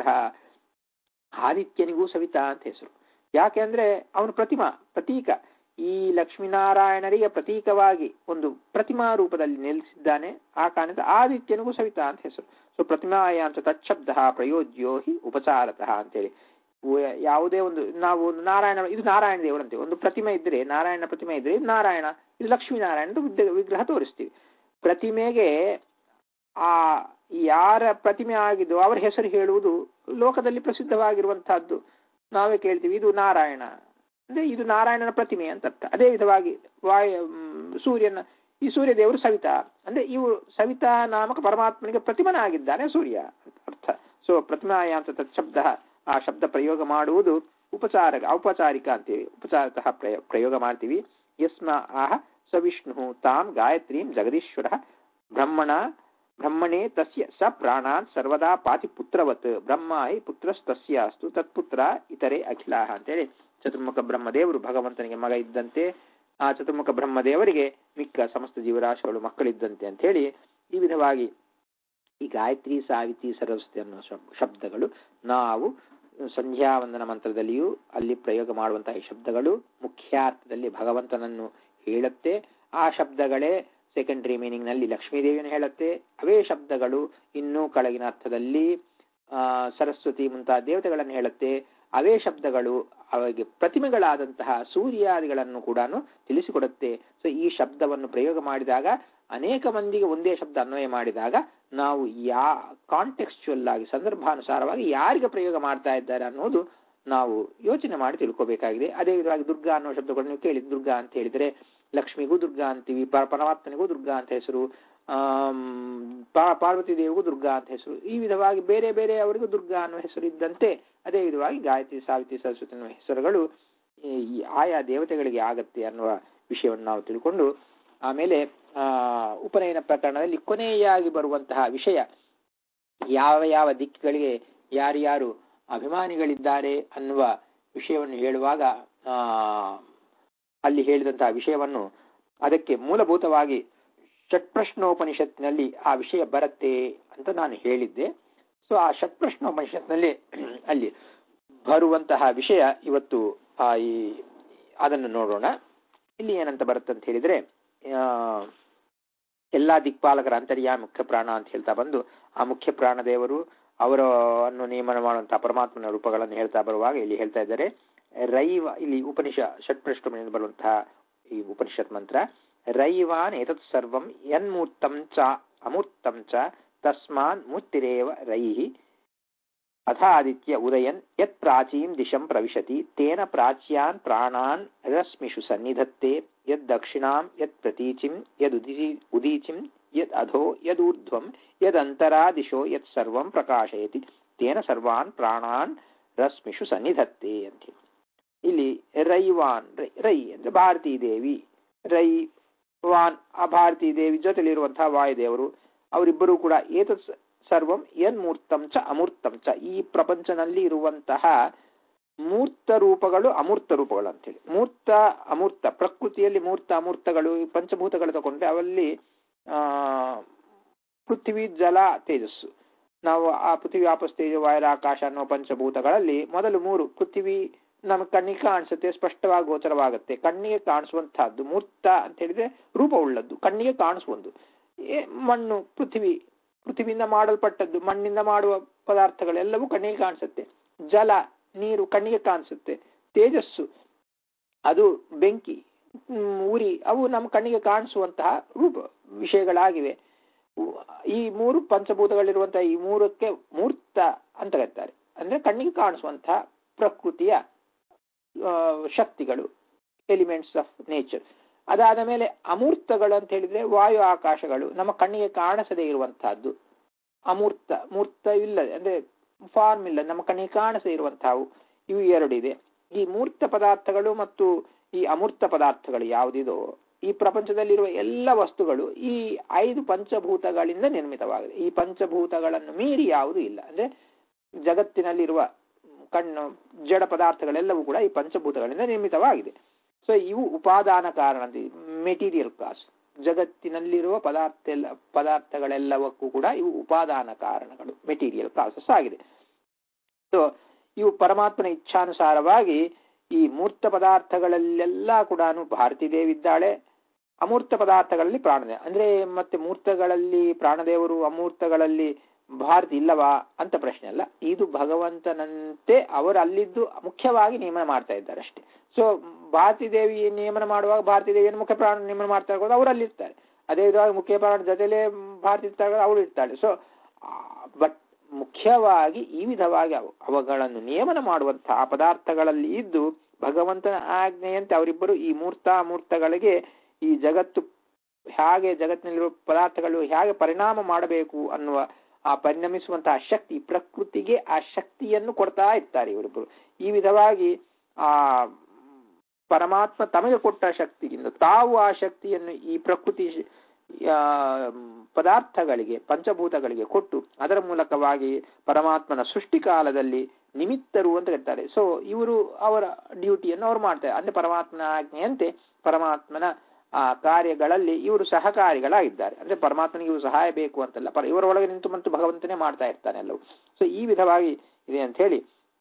ಆದಿತ್ಯನಿಗೂ ಸವಿತಾ ಅಂತ ಹೆಸರು ಯಾಕೆ ಅಂದ್ರೆ ಅವನು ಪ್ರತಿಮಾ ಪ್ರತೀಕ ಈ ಲಕ್ಷ್ಮೀನಾರಾಯಣರಿಗೆ ಪ್ರತೀಕವಾಗಿ ಒಂದು ಪ್ರತಿಮಾ ರೂಪದಲ್ಲಿ ನೆಲೆಸಿದ್ದಾನೆ ಆ ಕಾರಣದಿಂದ ಆದಿತ್ಯನಿಗೂ ಸವಿತಾ ಅಂತ ಹೆಸರು ಸೊ ಪ್ರತಿಮಾಯಾಂಶ ತಚ್ಛಬ್ದ ಪ್ರಯೋಜ್ಯೋ ಹಿ ಉಪಚಾರತಃ ಅಂತೇಳಿ ಉ- ಯಾವುದೇ ಒಂದು ನಾವು ಒಂದು ನಾರಾಯಣ ಇದು ನಾರಾಯಣ ದೇವರಂತೆ ಒಂದು ಪ್ರತಿಮೆ ಇದ್ರೆ ನಾರಾಯಣ ಪ್ರತಿಮೆ ಇದ್ರೆ ಇದು ನಾರಾಯಣ ಇದು ಲಕ್ಷ್ಮೀನಾರಾಯಣ ವಿಗ್ರಹ ವಿಗ್ರಹ ತೋರಿಸ್ತೀವಿ ಪ್ರತಿಮೆಗೆ ಆ ಯಾರ ಪ್ರತಿಮೆ ಆಗಿದ್ದು ಅವರ ಹೆಸರು ಹೇಳುವುದು ಲೋಕದಲ್ಲಿ ಪ್ರಸಿದ್ಧವಾಗಿರುವಂತಹದ್ದು ನಾವೇ ಕೇಳ್ತೀವಿ ಇದು ನಾರಾಯಣ ಅಂದ್ರೆ ಇದು ನಾರಾಯಣನ ಪ್ರತಿಮೆ ಅಂತ ಅರ್ಥ ಅದೇ ವಿಧವಾಗಿ ವಾಯ ಮ್, ಸೂರ್ಯನ ಈ ಸೂರ್ಯ ದೇವರು ಸವಿತಾ ಅಂದ್ರೆ ಇವು ಸವಿತಾ ನಾಮಕ ಪರಮಾತ್ಮನಿಗೆ ಪ್ರತಿಮನಾಗಿದ್ದಾನೆ ಸೂರ್ಯ ಅಂತ ಅರ್ಥ ಸೊ ಪ್ರತಿಮಾಯಾಂತ ತತ್ಶಬ್ದ ಆ ಶಬ್ದ ಪ್ರಯೋಗ ಮಾಡುವುದು ಉಪಚಾರ ಔಪಚಾರಿಕ ಅಂತೀವಿ ಉಪಚಾರತಃ ಪ್ರಯ ಪ್ರಯೋಗ ಮಾಡ್ತೀವಿ ಯಸ್ಮ ಆಹ ಸವಿಷ್ಣು ತಾಂ ಗಾಯತ್ರೀಂ ಜಗದೀಶ್ವರ ಬ್ರಹ್ಮಣ ಬ್ರಹ್ಮಣೇ ತಸ್ಯ ಸ ಪ್ರಾಣಾನ್ ಸರ್ವದಾ ಪಾತಿ ಪುತ್ರವತ್ ಬ್ರಹ್ಮ ಹಿ ಪುತ್ರಸ್ತಸ್ಯ ಅಸ್ತು ತತ್ಪುತ್ರ ಇತರೆ ಅಖಿಲಾಹ ಅಂತೇಳಿ ಚತುರ್ಮುಖ ಬ್ರಹ್ಮದೇವರು ಭಗವಂತನಿಗೆ ಮಗ ಇದ್ದಂತೆ ಆ ಚತುರ್ಮುಖ ಬ್ರಹ್ಮದೇವರಿಗೆ ಮಿಕ್ಕ ಸಮಸ್ತ ಜೀವರಾಶಿಗಳು ಮಕ್ಕಳಿದ್ದಂತೆ ಅಂತ ಹೇಳಿ ಈ ವಿಧವಾಗಿ ಈ ಗಾಯತ್ರಿ ಸಾವಿತ್ರಿ ಸರಸ್ವತಿ ಅನ್ನೋ ಶಬ್- ಶಬ್ದಗಳು ನಾವು ಸಂಧ್ಯಾ ವಂದನ ಮಂತ್ರದಲ್ಲಿಯೂ ಅಲ್ಲಿ ಪ್ರಯೋಗ ಮಾಡುವಂತಹ ಈ ಶಬ್ದಗಳು ಮುಖ್ಯಾರ್ಥದಲ್ಲಿ ಭಗವಂತನನ್ನು ಹೇಳುತ್ತೆ ಆ ಶಬ್ದಗಳೇ ಸೆಕೆಂಡರಿ ಮೀನಿಂಗ್ ನಲ್ಲಿ ಲಕ್ಷ್ಮೀದೇವಿಯನ್ನು ಹೇಳುತ್ತೆ ಅವೇ ಶಬ್ದಗಳು ಇನ್ನೂ ಕೆಳಗಿನ ಅರ್ಥದಲ್ಲಿ ಆ ಸರಸ್ವತಿ ಮುಂತಾದ ದೇವತೆಗಳನ್ನು ಹೇಳುತ್ತೆ ಅವೇ ಶಬ್ದಗಳು ಅವರಿಗೆ ಪ್ರತಿಮೆಗಳಾದಂತಹ ಸೂರ್ಯಾದಿಗಳನ್ನು ಕೂಡ ತಿಳಿಸಿಕೊಡುತ್ತೆ ಸೊ ಈ ಶಬ್ದವನ್ನು ಪ್ರಯೋಗ ಮಾಡಿದಾಗ ಅನೇಕ ಮಂದಿಗೆ ಒಂದೇ ಶಬ್ದ ಅನ್ವಯ ಮಾಡಿದಾಗ ನಾವು ಯಾ ಕಾಂಟೆಕ್ಸ್ಚುಯಲ್ ಆಗಿ ಸಂದರ್ಭಾನುಸಾರವಾಗಿ ಯಾರಿಗೆ ಪ್ರಯೋಗ ಮಾಡ್ತಾ ಇದ್ದಾರೆ ಅನ್ನೋದು ನಾವು ಯೋಚನೆ ಮಾಡಿ ತಿಳ್ಕೋಬೇಕಾಗಿದೆ ಅದೇ ವಿಧವಾಗಿ ದುರ್ಗಾ ಅನ್ನೋ ಶಬ್ದಗಳು ನೀವು ಕೇಳಿ ದುರ್ಗಾ ಅಂತ ಹೇಳಿದ್ರೆ ಲಕ್ಷ್ಮಿಗೂ ದುರ್ಗಾ ಅಂತೀವಿ ಪ- ಪರಮಾತ್ಮನಿಗೂ ದುರ್ಗಾ ಅಂತ ಹೆಸರು ಆಮ್, ಪಾ- ಪಾರ್ವತಿ ದೇವಿಗೂ ದುರ್ಗಾ ಅಂತ ಹೆಸರು ಈ ವಿಧವಾಗಿ ಬೇರೆ ಬೇರೆ ಅವರಿಗೂ ದುರ್ಗಾ ಅನ್ನೋ ಹೆಸರು ಇದ್ದಂತೆ ಅದೇ ವಿಧವಾಗಿ ಗಾಯತ್ರಿ ಸಾವಿತ್ರಿ ಸರಸ್ವತಿ ಅನ್ನುವ ಹೆಸರುಗಳು ಈ ಈ ಆಯಾ ದೇವತೆಗಳಿಗೆ ಆಗತ್ತೆ ಅನ್ನುವ ವಿಷಯವನ್ನು ನಾವು ತಿಳ್ಕೊಂಡು ಆಮೇಲೆ ಆ ಉಪನಯನ ಪ್ರಕರಣದಲ್ಲಿ ಕೊನೆಯಾಗಿ ಬರುವಂತಹ ವಿಷಯ ಯಾವ ಯಾವ ದಿಕ್ಕುಗಳಿಗೆ ಯಾರ್ಯಾರು ಅಭಿಮಾನಿಗಳಿದ್ದಾರೆ ಅನ್ನುವ ವಿಷಯವನ್ನು ಹೇಳುವಾಗ ಆ ಅಲ್ಲಿ ಹೇಳಿದಂತಹ ವಿಷಯವನ್ನು ಅದಕ್ಕೆ ಮೂಲಭೂತವಾಗಿ ಷಟ್ಪ್ರಶ್ನೋಪನಿಷತ್ನಲ್ಲಿ ಆ ವಿಷಯ ಬರುತ್ತೆ ಅಂತ ನಾನು ಹೇಳಿದ್ದೆ ಸೊ ಆ ಷಟ್ಪ್ರಶ್ನೋಪನಿಷತ್ನಲ್ಲಿ ಅಲ್ಲಿ ಬರುವಂತಹ ವಿಷಯ ಇವತ್ತು ಆ ಈ ಅದನ್ನು ನೋಡೋಣ ಇಲ್ಲಿ ಏನಂತ ಬರುತ್ತೆ ಅಂತ ಹೇಳಿದ್ರೆ ಆ ಎಲ್ಲಾ ದಿಕ್ಪಾಲಕರ ಅಂತರ್ಯ ಮುಖ್ಯ ಪ್ರಾಣ ಅಂತ ಹೇಳ್ತಾ ಬಂದು ಆ ಮುಖ್ಯ ಪ್ರಾಣ ದೇವರು ಅವರನ್ನು ನೇಮನ ಮಾಡುವಂತಹ ಪರಮಾತ್ಮನ ರೂಪಗಳನ್ನು ಹೇಳ್ತಾ ಬರುವಾಗ ಇಲ್ಲಿ ಹೇಳ್ತಾ ಇದ್ದಾರೆ ರೈವ ಇಲ್ಲಿ ಉಪನಿಷ ಷಟ್ಪ್ರಶ್ನ ಬರುವಂತಹ ಈ ಉಪನಿಷತ್ ಮಂತ್ರ ರೈವಾನ್ ಏತತ್ ಸರ್ವಂ ಯನ್ಮೂರ್ತಂ ಚ ಅಮೂರ್ತಂ ಚ ತಸ್ಮಾನ್ ಮೂರ್ತಿರೇವ ರೈಹಿ ಅಥಾದಿತ್ಯ ಉದಯನ್ ಯತ್ ಪ್ರಾಚೀಂ ದಿಶಂ ಪ್ರವಿಶತಿ ತೇನ ಪ್ರಾಚ್ಯಾನ್ ಪ್ರಾಣಾನ್ ರಶ್ಮಿಷು ಸನ್ನಿಧತ್ತೆ ಯದ್ ದಕ್ಷಿಣಾಂ ಯತ್ ಪ್ರತೀಚಿಂ ಯದ್ ಉದಿ ಉದೀಚಿಂ ಯದ್ ಅಧೋ ಯದೂರ್ಧ್ವಂ ಯದಂತರಾದಿಶೋ ಯತ್ ಸರ್ವಂ ಪ್ರಕಾಶಯತಿ ತೇನ ಸರ್ವಾನ್ ಪ್ರಾಣಾನ್ ರಶ್ಮಿಷು ಸನ್ನಿಧತ್ತೆ ಅಂತ ಇಲ್ಲಿ ರೈವಾನ್ ರೈ ರೈ ಅಂದ್ರೆ ಭಾರತೀ ದೇವಿ ರೈ ವಾನ್ ಆ ಭಾರತೀ ದೇವಿ ಜೊತೆಲಿರುವಂತಹ ವಾಯುದೇವರು ಅವರಿಬ್ಬರೂ ಕೂಡ ಏತತ್ ಸರ್ವಂ ಯನ್ ಮೂರ್ತಂ ಚ ಅಮೂರ್ತಂ ಚ ಈ ಪ್ರಪಂಚನಲ್ಲಿ ಇರುವಂತಹ ಮೂರ್ತ ರೂಪಗಳು ಅಮೂರ್ತ ರೂಪಗಳು ಅಂತೇಳಿ ಮೂರ್ತ ಅಮೂರ್ತ ಪ್ರಕೃತಿಯಲ್ಲಿ ಮೂರ್ತ ಅಮೂರ್ತಗಳು ಈ ಪಂಚಭೂತಗಳು ತಗೊಂಡ್ರೆ ಅವಲ್ಲಿ ಆ ಪೃಥ್ವಿ ಜಲ ತೇಜಸ್ಸು ನಾವು ಆ ಪೃಥ್ವಿ ಆಪಸ್ ತೇಜ ವಾಯರ ಆಕಾಶ ಅನ್ನೋ ಪಂಚಭೂತಗಳಲ್ಲಿ ಮೊದಲು ಮೂರು ಪೃಥ್ವಿ ನಮಗೆ ಕಣ್ಣಿಗೆ ಕಾಣಿಸುತ್ತೆ ಸ್ಪಷ್ಟವಾಗಿ ಗೋಚರವಾಗುತ್ತೆ ಕಣ್ಣಿಗೆ ಕಾಣಿಸುವಂತಹದ್ದು ಮೂರ್ತ ಅಂತ ಹೇಳಿದ್ರೆ ರೂಪವುಳ್ಳದ್ದು ಕಣ್ಣಿಗೆ ಕಾಣಿಸುವುದು ಏ ಮಣ್ಣು ಪೃಥ್ವಿ ಪೃಥ್ವಿಯಿಂದ ಮಾಡಲ್ಪಟ್ಟದ್ದು ಮಣ್ಣಿಂದ ಮಾಡುವ ಪದಾರ್ಥಗಳೆಲ್ಲವೂ ಕಣ್ಣಿಗೆ ಕಾಣಿಸುತ್ತೆ ಜಲ ನೀರು ಕಣ್ಣಿಗೆ ಕಾಣಿಸುತ್ತೆ ತೇಜಸ್ಸು ಅದು ಬೆಂಕಿ ಹ್ಮ್, ಉರಿ ಅವು ನಮ್ಮ ಕಣ್ಣಿಗೆ ಕಾಣಿಸುವಂತಹ ರೂಪ ವಿಷಯಗಳಾಗಿವೆ ಉ- ಈ ಮೂರು ಪಂಚಭೂತಗಳಿರುವಂತಹ ಈ ಮೂರಕ್ಕೆ ಮೂರ್ತ ಅಂತ ಕರೀತಾರೆ ಅಂದ್ರೆ ಕಣ್ಣಿಗೆ ಕಾಣಿಸುವಂತಹ ಪ್ರಕೃತಿಯ ಆ, ಶಕ್ತಿಗಳು ಎಲಿಮೆಂಟ್ಸ್ ಆಫ್ ನೇಚರ್ ಅದಾದ ಮೇಲೆ ಅಮೂರ್ತಗಳು ಅಂತ ಹೇಳಿದ್ರೆ ವಾಯು ಆಕಾಶಗಳು ನಮ್ಮ ಕಣ್ಣಿಗೆ ಕಾಣಿಸದೇ ಇರುವಂತಹದ್ದು ಅಮೂರ್ತ ಮೂರ್ತ ಇಲ್ಲದೆ ಅಂದ್ರೆ ಫಾರ್ಮ್ ಇಲ್ಲ ನಮ್ಮ ಕಣ್ಣಿಗೆ ಕಾಣಿಸದೇ ಇರುವಂತಹವು ಇವು ಎರಡು ಇದೆ ಈ ಮೂರ್ತ ಪದಾರ್ಥಗಳು ಮತ್ತು ಈ ಅಮೂರ್ತ ಪದಾರ್ಥಗಳು ಯಾವುದಿದೋ ಈ ಪ್ರಪಂಚದಲ್ಲಿರುವ ಎಲ್ಲ ವಸ್ತುಗಳು ಈ ಐದು ಪಂಚಭೂತಗಳಿಂದ ನಿರ್ಮಿತವಾಗಿದೆ ಈ ಪಂಚಭೂತಗಳನ್ನು ಮೀರಿ ಯಾವುದೂ ಇಲ್ಲ ಅಂದ್ರೆ ಜಗತ್ತಿನಲ್ಲಿರುವ ಕಣ್ಣು ಜಡ ಪದಾರ್ಥಗಳೆಲ್ಲವೂ ಕೂಡ ಈ ಪಂಚಭೂತಗಳಿಂದ ನಿರ್ಮಿತವಾಗಿದೆ ಸೊ ಇವು ಉಪಾದಾನ ಕಾರಣ ಮೆಟೀರಿಯಲ್ ಕಾಸ್ ಜಗತ್ತಿನಲ್ಲಿರುವ ಪದಾರ್ಥ ಎಲ್ಲ ಪದಾರ್ಥಗಳೆಲ್ಲವಕ್ಕೂ ಕೂಡ ಇವು ಉಪಾದಾನ ಕಾರಣಗಳು ಮೆಟೀರಿಯಲ್ ಕಾಸಸ್ ಆಗಿದೆ ಸೊ ಇವು ಪರಮಾತ್ಮನ ಇಚ್ಛಾನುಸಾರವಾಗಿ ಈ ಮೂರ್ತ ಪದಾರ್ಥಗಳಲ್ಲೆಲ್ಲ ಕೂಡ ಭಾರತೀ ದೇವಿ ಇದ್ದಾಳೆ ಅಮೂರ್ತ ಪದಾರ್ಥಗಳಲ್ಲಿ ಪ್ರಾಣದೇವ ಅಂದ್ರೆ ಮತ್ತೆ ಮೂರ್ತಗಳಲ್ಲಿ ಪ್ರಾಣದೇವರು ಅಮೂರ್ತಗಳಲ್ಲಿ ಭಾರತಿ ಇಲ್ಲವಾ ಅಂತ ಪ್ರಶ್ನೆ ಅಲ್ಲ ಇದು ಭಗವಂತನಂತೆ ಅವರು ಅಲ್ಲಿದ್ದು ಮುಖ್ಯವಾಗಿ ನೇಮನ ಮಾಡ್ತಾ ಇದ್ದಾರೆ ಅಷ್ಟೇ ಸೊ ಭಾರತೀ ದೇವಿ ನೇಮನ ಮಾಡುವಾಗ ಭಾರತೀ ದೇವಿಯನ್ನು ಮುಖ್ಯ ಪ್ರಾಣ ನೇಮನ ಮಾಡ್ತಾ ಇರ್ಬೋದು ಅವರು ಅಲ್ಲಿ ಇರ್ತಾರೆ ಅದೇ ವಿಧವಾಗಿ ಮುಖ್ಯ ಪ್ರಾಣ ಜೊತೆಲೇ ಭಾರತಿ ಇರ್ತಾರೆ ಅವಳು ಇರ್ತಾಳೆ ಸೊ ಬಟ್ ಮುಖ್ಯವಾಗಿ ಈ ವಿಧವಾಗಿ ಅವ- ಅವುಗಳನ್ನು ನಿಯಮನ ಮಾಡುವಂತಹ ಪದಾರ್ಥಗಳಲ್ಲಿ ಇದ್ದು ಭಗವಂತನ ಆಜ್ಞೆಯಂತೆ ಅವರಿಬ್ಬರು ಈ ಮೂರ್ತ ಅಮೂರ್ತಗಳಿಗೆ ಈ ಜಗತ್ತು ಹೇಗೆ ಜಗತ್ತಿನಲ್ಲಿರುವ ಪದಾರ್ಥಗಳು ಹೇಗೆ ಪರಿಣಾಮ ಮಾಡಬೇಕು ಅನ್ನುವ ಆ ಪರಿಣಮಿಸುವಂತಹ ಶಕ್ತಿ ಪ್ರಕೃತಿಗೆ ಆ ಶಕ್ತಿಯನ್ನು ಕೊಡ್ತಾ ಇರ್ತಾರೆ ಇವರಿಬ್ಬರು ಈ ವಿಧವಾಗಿ ಆ ಪರಮಾತ್ಮ ತಮಗೆ ಕೊಟ್ಟ ಶಕ್ತಿಯಿಂದ ತಾವು ಆ ಶಕ್ತಿಯನ್ನು ಈ ಪ್ರಕೃತಿ ಆ, ಪದಾರ್ಥಗಳಿಗೆ ಪಂಚಭೂತಗಳಿಗೆ ಕೊಟ್ಟು ಅದರ ಮೂಲಕವಾಗಿ ಪರಮಾತ್ಮನ ಸೃಷ್ಟಿ ಕಾಲದಲ್ಲಿ ನಿಮಿತ್ತರು ಅಂತ ಕರೀತಾರೆ ಸೊ ಇವರು ಅವರ ಡ್ಯೂಟಿಯನ್ನು ಅವ್ರು ಮಾಡ್ತಾರೆ ಅಂದ್ರೆ ಪರಮಾತ್ಮನ ಆಜ್ಞೆಯಂತೆ ಪರಮಾತ್ಮನ ಆ ಕಾರ್ಯಗಳಲ್ಲಿ ಇವರು ಸಹಕಾರಿಗಳಾಗಿದ್ದಾರೆ ಅಂದ್ರೆ ಪರಮಾತ್ಮನಿಗೆ ಇವರು ಸಹಾಯ ಬೇಕು ಅಂತಲ್ಲ ಪರ ಇವರ ಒಳಗೆ ನಿಂತು ಮತ್ತು ಭಗವಂತನೇ ಮಾಡ್ತಾ ಇರ್ತಾನೆ ಎಲ್ಲವೂ ಸೊ ಈ ವಿಧವಾಗಿ ಇದೆ ಅಂತ ಹೇಳಿ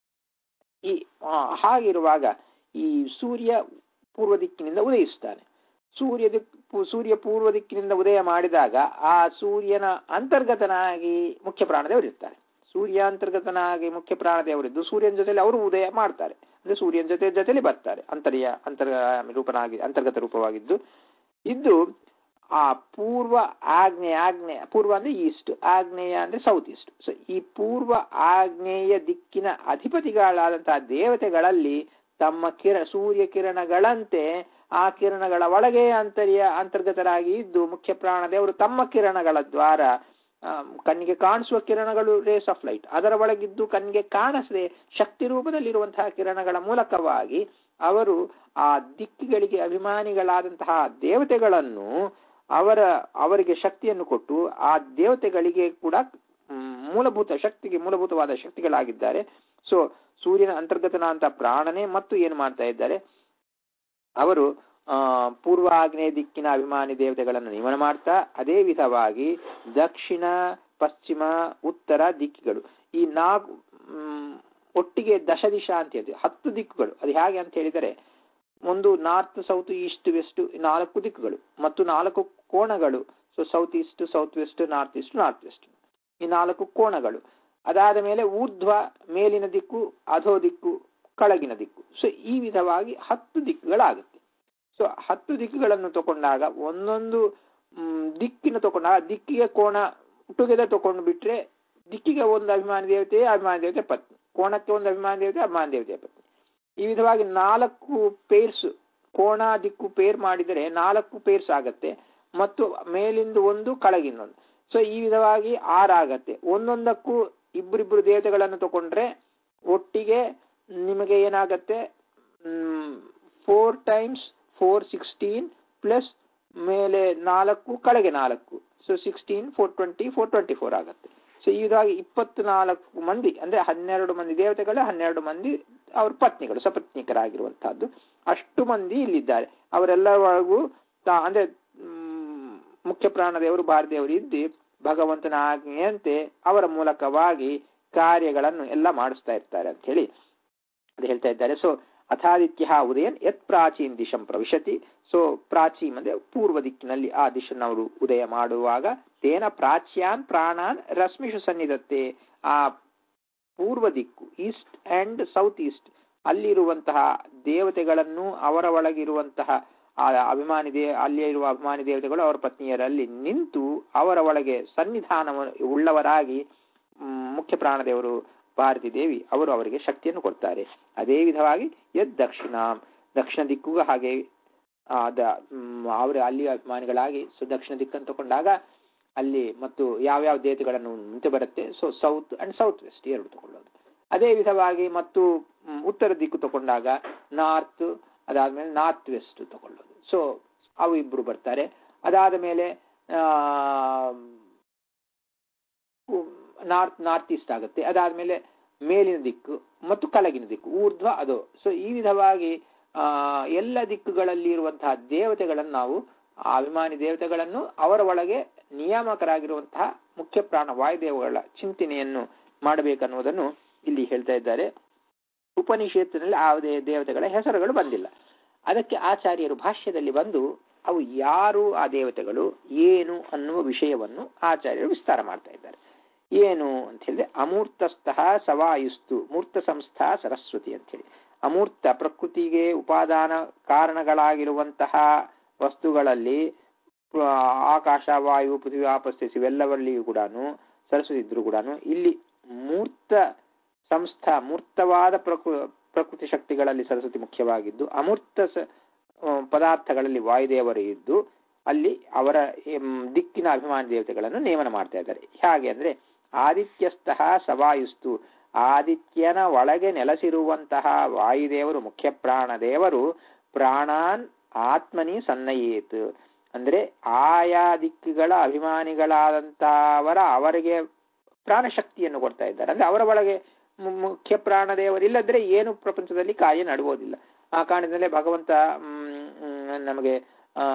ಈ ಆ, ಹಾಗಿರುವಾಗ ಈ ಸೂರ್ಯ ಪೂರ್ವ ದಿಕ್ಕಿನಿಂದ ಉದಯಿಸ್ತಾನೆ ಸೂರ್ಯ ದಿಕ್ ಪು- ಸೂರ್ಯ ಪೂರ್ವ ದಿಕ್ಕಿನಿಂದ ಉದಯ ಮಾಡಿದಾಗ ಆ ಸೂರ್ಯನ ಅಂತರ್ಗತನಾಗಿ ಮುಖ್ಯ ಪ್ರಾಣದೇವರು ಇರ್ತಾರೆ ಸೂರ್ಯ ಅಂತರ್ಗತನಾಗಿ ಮುಖ್ಯ ಪ್ರಾಣದೇವರಿದ್ದು ಸೂರ್ಯನ ಜೊತೆಲಿ ಅವರು ಉದಯ ಮಾಡ್ತಾರೆ ಅಂದ್ರೆ ಸೂರ್ಯನ ಜೊತೆ ಜೊತೆಲಿ ಬರ್ತಾರೆ ಅಂತರ್ಯ ಅಂತರ್ಗ ರೂಪನಾಗಿ ಅಂತರ್ಗತ ರೂಪವಾಗಿದ್ದು ಇದ್ದು ಆ ಪೂರ್ವ ಆಗ್ನೇಯ ಆಗ್ನೇಯ ಪೂರ್ವ ಅಂದ್ರೆ ಈಸ್ಟ್ ಆಗ್ನೇಯ ಅಂದ್ರೆ ಸೌತ್ ಈಸ್ಟ್ ಸೊ ಈ ಪೂರ್ವ ಆಗ್ನೇಯ ದಿಕ್ಕಿನ ಅಧಿಪತಿಗಳಾದಂತಹ ದೇವತೆಗಳಲ್ಲಿ ತಮ್ಮ ಕಿರ ಸೂರ್ಯ ಕಿರಣಗಳಂತೆ ಆ ಕಿರಣಗಳ ಒಳಗೆ ಅಂತರ್ಯ ಅಂತರ್ಗತರಾಗಿ ಇದ್ದು ಮುಖ್ಯ ಪ್ರಾಣದೇವರು ತಮ್ಮ ಕಿರಣಗಳ ದ್ವಾರ ಆಮ್, ಕಣ್ಣಿಗೆ ಕಾಣಿಸುವ ಕಿರಣಗಳು ರೇಸ್ ಆಫ್ ಲೈಟ್ ಅದರ ಒಳಗಿದ್ದು ಕಣ್ಣಿಗೆ ಕಾಣಿಸದೆ ಶಕ್ತಿ ರೂಪದಲ್ಲಿರುವಂತಹ ಕಿರಣಗಳ ಮೂಲಕವಾಗಿ ಅವರು ಆ ದಿಕ್ಕಿಗಳಿಗೆ ಅಭಿಮಾನಿಗಳಾದಂತಹ ದೇವತೆಗಳನ್ನು ಅವರ ಅವರಿಗೆ ಶಕ್ತಿಯನ್ನು ಕೊಟ್ಟು ಆ ದೇವತೆಗಳಿಗೆ ಕೂಡ ಮ್, ಮೂಲಭೂತ ಶಕ್ತಿಗೆ ಮೂಲಭೂತವಾದ ಶಕ್ತಿಗಳಾಗಿದ್ದಾರೆ ಸೊ ಸೂರ್ಯನ ಅಂತರ್ಗತನಾದಂತಹ ಪ್ರಾಣನೆ ಮತ್ತು ಏನು ಮಾಡ್ತಾ ಇದ್ದಾರೆ ಅವರು ಆ ಪೂರ್ವ ಆಗ್ನೇಯ ದಿಕ್ಕಿನ ಅಭಿಮಾನಿ ದೇವತೆಗಳನ್ನು ನಿಯಮನ ಮಾಡ್ತಾ ಅದೇ ವಿಧವಾಗಿ ದಕ್ಷಿಣ ಪಶ್ಚಿಮ ಉತ್ತರ ದಿಕ್ಕುಗಳು ಈ ನಾಲ್ಕು ಮ್, ಒಟ್ಟಿಗೆ ದಶದಿಶ ಅಂತ ಹೇಳ್ತೀವಿ ಹತ್ತು ದಿಕ್ಕುಗಳು ಅದು ಹೇಗೆ ಅಂತ ಹೇಳಿದರೆ ಒಂದು ನಾರ್ತ್ ಸೌತ್ ಈಸ್ಟ್ ವೆಸ್ಟ್ ನಾಲ್ಕು ದಿಕ್ಕುಗಳು ಮತ್ತು ನಾಲ್ಕು ಕೋಣಗಳು so south east south west north east north west ಈ ನಾಲ್ಕು ಕೋಣಗಳು ಅದಾದ ಮೇಲೆ ಊರ್ಧ್ವ ಮೇಲಿನ ದಿಕ್ಕು ಅಧೋ ದಿಕ್ಕು ಕೆಳಗಿನ ದಿಕ್ಕು ಸೊ ಈ ವಿಧವಾಗಿ ಹತ್ತು ದಿಕ್ಕುಗಳಾಗುತ್ತೆ ಸೊ ಹತ್ತು ದಿಕ್ಕುಗಳನ್ನು ತಗೊಂಡಾಗ ಒಂದೊಂದು ಮ್, ದಿಕ್ಕಿನ ತಗೊಂಡಾಗ ದಿಕ್ಕಿಗೆ ಕೋಣ ಟುಗೆದರ್ ತಗೊಂಡು ಬಿಟ್ರೆ ದಿಕ್ಕಿಗೆ ಒಂದು ಅಭಿಮಾನಿ ದೇವತೆ ಅಭಿಮಾನಿ ದೇವತೆ ಪತ್ನಿ ಕೋಣಕ್ಕೆ ಒಂದು ಅಭಿಮಾನಿ ದೇವತೆ ಅಭಿಮಾನಿ ದೇವತೆಯ ಪತ್ನಿ ಈ ವಿಧವಾಗಿ ನಾಲ್ಕು ಪೇರ್ಸ್ ಕೋಣ ದಿಕ್ಕು ಪೇರ್ ಮಾಡಿದರೆ ನಾಲ್ಕು ಪೇರ್ಸ್ ಆಗತ್ತೆ ಮತ್ತು ಮೇಲಿಂದ ಒಂದು ಕೆಳಗಿನೊಂದು ಸೊ ಈ ವಿಧವಾಗಿ ಆರಾಗತ್ತೆ ಒಂದೊಂದಕ್ಕೂ ಇಬ್ಬರಿಬ್ಬರು ದೇವತೆಗಳನ್ನು ತಗೊಂಡ್ರೆ ಒಟ್ಟಿಗೆ ನಿಮಗೆ ಏನಾಗತ್ತೆ four times four sixteen plus ಮೇಲೆ ನಾಲ್ಕು ಕಳೆಗೆ ನಾಲ್ಕು so sixteen four twenty four twenty four ಆಗುತ್ತೆ ಸೊ ಇದಾಗಿ ಇಪ್ಪತ್ನಾಲ್ಕು ಮಂದಿ ಅಂದ್ರೆ ಹನ್ನೆರಡು ಮಂದಿ ದೇವತೆಗಳು ಹನ್ನೆರಡು ಮಂದಿ ಅವ್ರ ಪತ್ನಿಗಳು ಸಪತ್ನಿಕರಾಗಿರುವಂತಹದ್ದು ಅಷ್ಟು ಮಂದಿ ಇಲ್ಲಿದ್ದಾರೆ ಅವರೆಲ್ಲರಿಗೂ ತಾ ಅಂದ್ರೆ ಮ್, ಮುಖ್ಯ ಪ್ರಾಣದೇವರು ಭಾರದೇವರು ಇದ್ದು ಭಗವಂತನ ಆಜ್ಞೆಯಂತೆ ಅವರ ಮೂಲಕವಾಗಿ ಕಾರ್ಯಗಳನ್ನು ಎಲ್ಲ ಮಾಡಿಸ್ತಾ ಇರ್ತಾರೆ ಅಂತ ಹೇಳಿ ಅದು ಹೇಳ್ತಾ ಇದ್ದಾರೆ ಸೊ ಅಥಾದಿತ್ಯ ಉದಯನ್ ಯತ್ ಪ್ರಾಚೀನ್ ದಿಶಂ ಪ್ರವಿಶತಿ ಸೊ ಪ್ರಾಚೀನ್ ಅಂದ್ರೆ ಪೂರ್ವ ದಿಕ್ಕಿನಲ್ಲಿ ಆ ದಿಶನ್ನು ಅವರು ಉದಯ ಮಾಡುವಾಗ ತೇನ ಪ್ರಾಚ್ಯಾನ್ ಪ್ರಾಣಾನ್ ರಶ್ಮಿಷು ಸನ್ನಿಧತ್ತೆ ಆ ಪೂರ್ವ ದಿಕ್ಕು ಈಸ್ಟ್ ಅಂಡ್ ಸೌತ್ ಈಸ್ಟ್ ಅಲ್ಲಿರುವಂತಹ ದೇವತೆಗಳನ್ನು ಅವರ ಒಳಗಿರುವಂತಹ ಆ ಅಭಿಮಾನಿ ದೇ ಅಲ್ಲಿಯೇ ಇರುವ ಅಭಿಮಾನಿ ದೇವತೆಗಳು ಅವರ ಪತ್ನಿಯರಲ್ಲಿ ನಿಂತು ಅವರ ಒಳಗೆ ಸನ್ನಿಧಾನ ಉಳ್ಳವರಾಗಿ ಮ್, ಮುಖ್ಯ ಪ್ರಾಣದೇವರು ಭಾರತಿ ದೇವಿ ಅವರು ಅವರಿಗೆ ಶಕ್ತಿಯನ್ನು ಕೊಡ್ತಾರೆ ಅದೇ ವಿಧವಾಗಿ ಯದ್ ದಕ್ಷಿಣ ದಕ್ಷಿಣ ದಿಕ್ಕಿಗೂ ಹಾಗೆ ಆ, ದ- ಮ್, ಅವರ ಅಲ್ಲಿ ಅಭಿಮಾನಿಗಳಾಗಿ ಸೊ ದಕ್ಷಿಣ ದಿಕ್ಕನ್ನು ತಗೊಂಡಾಗ ಅಲ್ಲಿ ಮತ್ತು ಯಾವ್ಯಾವ ದೇವತೆಗಳನ್ನು ಮುಂಚೆ ಬರುತ್ತೆ so south and south west ಎರಡು ತಗೊಳ್ಳೋದು ಅದೇ ವಿಧವಾಗಿ ಮತ್ತು ಮ್, ಉತ್ತರ ದಿಕ್ಕು ತಗೊಂಡಾಗ ನಾರ್ತ್ ಅದಾದ್ಮೇಲೆ ನಾರ್ತ್ ವೆಸ್ಟ್ ತಗೊಳ್ಳೋದು ಸೊ ಅವು ಇಬ್ರು ಬರ್ತಾರೆ ಅದಾದ ಮೇಲೆ ನಾರ್ತ್ ನಾರ್ತ್ ಈಸ್ಟ್ ಆಗುತ್ತೆ ಅದಾದ್ಮೇಲೆ ಮೇಲಿನ ದಿಕ್ಕು ಮತ್ತು ಕೆಳಗಿನ ದಿಕ್ಕು ಊರ್ಧ್ವ ಅದು ಸೊ ಈ ವಿಧವಾಗಿ ಆ ಎಲ್ಲ ದಿಕ್ಕುಗಳಲ್ಲಿ ಇರುವಂತಹ ದೇವತೆಗಳನ್ನು ನಾವು ಆ ಅಭಿಮಾನಿ ದೇವತೆಗಳನ್ನು ಅವರ ಒಳಗೆ ನಿಯಾಮಕರಾಗಿರುವಂತಹ ಮುಖ್ಯ ಪ್ರಾಣ ವಾಯುದೇವಗಳ ಚಿಂತನೆಯನ್ನು ಮಾಡಬೇಕನ್ನುವುದನ್ನು ಇಲ್ಲಿ ಹೇಳ್ತಾ ಇದ್ದಾರೆ ಉಪನಿಷತ್ತಿನಲ್ಲಿ ಆ ದೇ- ದೇವತೆಗಳ ಹೆಸರುಗಳು ಬಂದಿಲ್ಲ ಅದಕ್ಕೆ ಆಚಾರ್ಯರು ಭಾಷ್ಯದಲ್ಲಿ ಬಂದು ಅವು ಯಾರು ಆ ದೇವತೆಗಳು ಏನು ಅನ್ನುವ ವಿಷಯವನ್ನು ಆಚಾರ್ಯರು ವಿಸ್ತಾರ ಮಾಡ್ತಾ ಇದ್ದಾರೆ ಏನು ಅಂತ ಹೇಳಿದ್ರೆ ಅಮೂರ್ತಸ್ಥಃ ಸವಾಯುಸ್ತು ಮೂರ್ತ ಸಂಸ್ಥಾ ಸರಸ್ವತಿ ಅಂತ ಹೇಳಿ ಅಮೂರ್ತ ಪ್ರಕೃತಿಗೆ ಉಪಾದಾನ ಕಾರಣಗಳಾಗಿರುವಂತಹ ವಸ್ತುಗಳಲ್ಲಿ ಆ, ಆಕಾಶ ವಾಯು ಪೃಥ್ವಿ ಆಪಸ್ಥಿಸಿ ಇವೆಲ್ಲವಲ್ಲಿಯೂ ಕೂಡ ಸರಸ್ವತಿ ಇದ್ರು ಕೂಡ ಇಲ್ಲಿ ಮೂರ್ತ ಸಂಸ್ಥಾ ಮೂರ್ತವಾದ ಪ್ರಕೃ ಪ್ರಕೃತಿ ಶಕ್ತಿಗಳಲ್ಲಿ ಸರಸ್ವತಿ ಮುಖ್ಯವಾಗಿದ್ದು ಅಮೂರ್ತ ಸ- ಆ, ಪದಾರ್ಥಗಳಲ್ಲಿ ವಾಯುದೇವರು ಇದ್ದು ಅಲ್ಲಿ ಅವರ ಎಂ, ದಿಕ್ಕಿನ ಅಭಿಮಾನಿ ದೇವತೆಗಳನ್ನು ನೇಮನ ಮಾಡ್ತಾ ಇದ್ದಾರೆ ಹೇಗೆ ಅಂದ್ರೆ ಆದಿತ್ಯಸ್ಥಃ ಸವಾಯುಸ್ತು ಆದಿತ್ಯನ ಒಳಗೆ ನೆಲೆಸಿರುವಂತಹ ವಾಯುದೇವರು ಮುಖ್ಯ ಪ್ರಾಣ ದೇವರು ಪ್ರಾಣಾನ್ ಆತ್ಮನಿ ಸನ್ನಯೇತ್ ಅಂದ್ರೆ ಆಯಾ ದಿಕ್ಕುಗಳ ಅಭಿಮಾನಿಗಳಾದಂತಹವರ ಅವರಿಗೆ ಪ್ರಾಣಶಕ್ತಿಯನ್ನು ಕೊಡ್ತಾ ಇದ್ದಾರೆ ಅಂದ್ರೆ ಅವರ ಒಳಗೆ ಮು- ಮುಖ್ಯ ಪ್ರಾಣದೇವರಿಲ್ಲದ್ರೆ ಏನು ಪ್ರಪಂಚದಲ್ಲಿ ಕಾರ್ಯ ನಡುವುದಿಲ್ಲ ಆ ಕಾರಣದಿಂದಲೇ ಭಗವಂತ ಮ್, ಮ್, ನಮಗೆ ಆ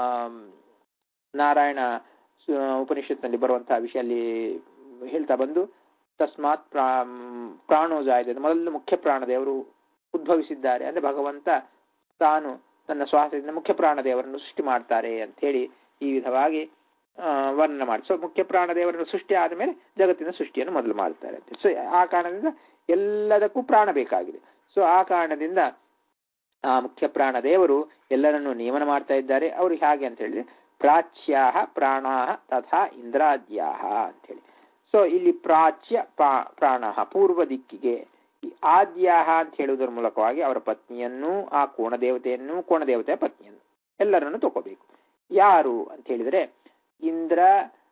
ನಾರಾಯಣ ಸ- ಉಪನಿಷತ್ನಲ್ಲಿ ಬರುವಂತಹ ವಿಷಯ ಅಲ್ಲಿ ಹೇಳ್ತಾ ಬಂದು ತಸ್ಮಾತ್ ಪ್ರಾ ಪ್ರಾಣೋಜಾಯದ ಮೊದಲು ಮುಖ್ಯ ಪ್ರಾಣದೇವರು ಉದ್ಭವಿಸಿದ್ದಾರೆ ಅಂದ್ರೆ ಭಗವಂತ ತಾನು ತನ್ನ ಶ್ವಾಸದಿಂದ ಮುಖ್ಯ ಪ್ರಾಣದೇವರನ್ನು ಸೃಷ್ಟಿ ಮಾಡ್ತಾರೆ ಅಂತ ಹೇಳಿ ಈ ವಿಧವಾಗಿ ಆ, ವರ್ಣನೆ ಮಾಡಿ ಸೊ ಮುಖ್ಯ ಪ್ರಾಣದೇವರನ್ನು ಸೃಷ್ಟಿ ಆದಮೇಲೆ ಜಗತ್ತಿನ ಸೃಷ್ಟಿಯನ್ನು ಮೊದಲು ಮಾಡ್ತಾರೆ ಅಂತ ಸೊ ಆ ಕಾರಣದಿಂದ ಎಲ್ಲದಕ್ಕೂ ಪ್ರಾಣ ಬೇಕಾಗಿದೆ ಸೊ ಆ ಕಾರಣದಿಂದ ಆ ಮುಖ್ಯ ಪ್ರಾಣದೇವರು ಎಲ್ಲರನ್ನು ನಿಯಮನ ಮಾಡ್ತಾ ಇದ್ದಾರೆ ಅವರು ಹೇಗೆ ಅಂತ ಹೇಳಿದ್ರೆ ಪ್ರಾಚ್ಯಾಹ ಪ್ರಾಣಾಹ ತಥಾ ಇಂದ್ರಾದ್ಯಾಹ ಅಂತ ಹೇಳಿ ಸೊ ಇಲ್ಲಿ ಪ್ರಾಚ್ಯ ಪ್ರಾಣ ಪೂರ್ವ ದಿಕ್ಕಿಗೆ ಈ ಆದ್ಯಾಹ ಅಂತ ಹೇಳುವುದರ ಮೂಲಕವಾಗಿ ಅವರ ಪತ್ನಿಯನ್ನು ಆ ಕೋಣದೇವತೆಯನ್ನು ಕೋಣದೇವತೆಯ ಪತ್ನಿಯನ್ನು ಎಲ್ಲರನ್ನು ತಗೋಬೇಕು ಯಾರು ಅಂತ ಹೇಳಿದ್ರೆ ಇಂದ್ರ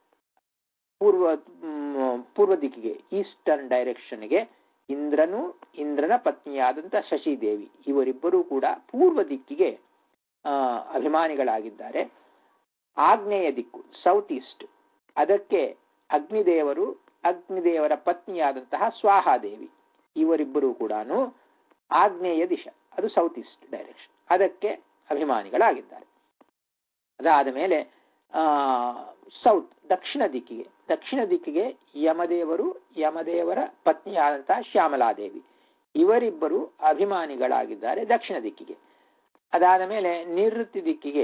ಪೂರ್ವ ಮ್, ಪೂರ್ವ ದಿಕ್ಕಿಗೆ ಈಸ್ಟರ್ನ್ ಡೈರೆಕ್ಷನ್ಗೆ ಇಂದ್ರನು ಇಂದ್ರನ ಪತ್ನಿಯಾದಂತ ಶಶಿದೇವಿ ಇವರಿಬ್ಬರೂ ಕೂಡ ಪೂರ್ವ ದಿಕ್ಕಿಗೆ ಆ, ಅಭಿಮಾನಿಗಳಾಗಿದ್ದಾರೆ ಆಗ್ನೇಯ ದಿಕ್ಕು ಸೌತ್ ಈಸ್ಟ್ ಅದಕ್ಕೆ ಅಗ್ನಿದೇವರು ಅಗ್ನಿದೇವರ ಪತ್ನಿಯಾದಂತಹ ಸ್ವಾಹಾದೇವಿ ಇವರಿಬ್ಬರೂ ಕೂಡ ಆಗ್ನೇಯ ದಿಶ ಅದು ಸೌತ್ ಈಸ್ಟ್ ಡೈರೆಕ್ಷನ್ ಅದಕ್ಕೆ ಅಭಿಮಾನಿಗಳಾಗಿದ್ದಾರೆ ಅದಾದ ಮೇಲೆ ಆ ಸೌತ್ ದಕ್ಷಿಣ ದಿಕ್ಕಿಗೆ ದಕ್ಷಿಣ ದಿಕ್ಕಿಗೆ ಯಮದೇವರು ಯಮದೇವರ ಪತ್ನಿಯಾದಂತಹ ಶ್ಯಾಮಲಾದೇವಿ ಇವರಿಬ್ಬರು ಅಭಿಮಾನಿಗಳಾಗಿದ್ದಾರೆ ದಕ್ಷಿಣ ದಿಕ್ಕಿಗೆ ಅದಾದ ಮೇಲೆ ನಿವೃತ್ತಿ ದಿಕ್ಕಿಗೆ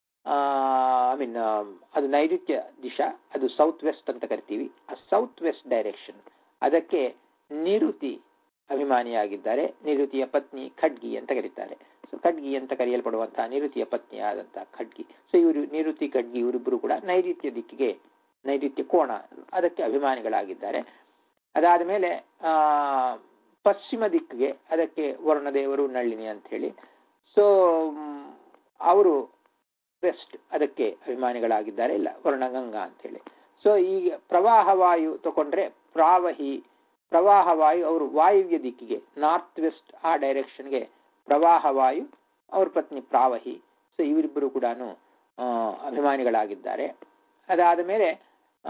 ಐ ಮೀನ್ ಅದು ನೈಋತ್ಯ ದಿಶಾ ಅದು ಸೌತ್ ವೆಸ್ಟ್ ಅಂತ ಕರಿತೀವಿ ಆ ಸೌತ್ ವೆಸ್ಟ್ ಡೈರೆಕ್ಷನ್ ಅದಕ್ಕೆ ನಿರುತಿ ಅಭಿಮಾನಿಯಾಗಿದ್ದಾರೆ ನಿರುತಿಯ ಪತ್ನಿ ಖಡ್ಗಿ ಅಂತ ಕರೀತಾರೆ ಸೊ ಖಡ್ಗಿ ಅಂತ ಕರೆಯಲ್ಪಡುವಂತಹ ನಿರುತಿಯ ಪತ್ನಿಯಾದಂತಹ ಖಡ್ಗಿ ಸೊ ಇವರು ನಿರುತಿ ಖಡ್ಗಿ ಇವರಿಬ್ಬರು ಕೂಡ ನೈಋತ್ಯ ದಿಕ್ಕಿಗೆ ನೈಋತ್ಯ ಕೋಣ ಅದಕ್ಕೆ ಅಭಿಮಾನಿಗಳಾಗಿದ್ದಾರೆ ಅದಾದ ಮೇಲೆ ಆ ಪಶ್ಚಿಮ ದಿಕ್ಕಿಗೆ ಅದಕ್ಕೆ ವರುಣದೇವರು ನಳಿನಿ ಅಂತ ಹೇಳಿ ಸೊ ಅವರು ವೆಸ್ಟ್ ಅದಕ್ಕೆ ಅಭಿಮಾನಿಗಳಾಗಿದ್ದಾರೆ ಇಲ್ಲ ವರ್ಣಗಂಗಾ ಅಂತ ಹೇಳಿ ಸೊ ಈಗ ಪ್ರವಾಹವಾಯು ತಗೊಂಡ್ರೆ ಪ್ರಾವಹಿ ಪ್ರವಾಹವಾಯು ಅವರು ವಾಯುವ್ಯ ದಿಕ್ಕಿಗೆ ನಾರ್ತ್ ವೆಸ್ಟ್ ಆ ಡೈರೆಕ್ಷನ್ಗೆ ಪ್ರವಾಹವಾಯು ಅವ್ರ ಪತ್ನಿ ಪ್ರಾವಹಿ ಸೊ ಇವರಿಬ್ಬರು ಕೂಡ ಅಭಿಮಾನಿಗಳಾಗಿದ್ದಾರೆ ಅದಾದ ಮೇಲೆ ಆ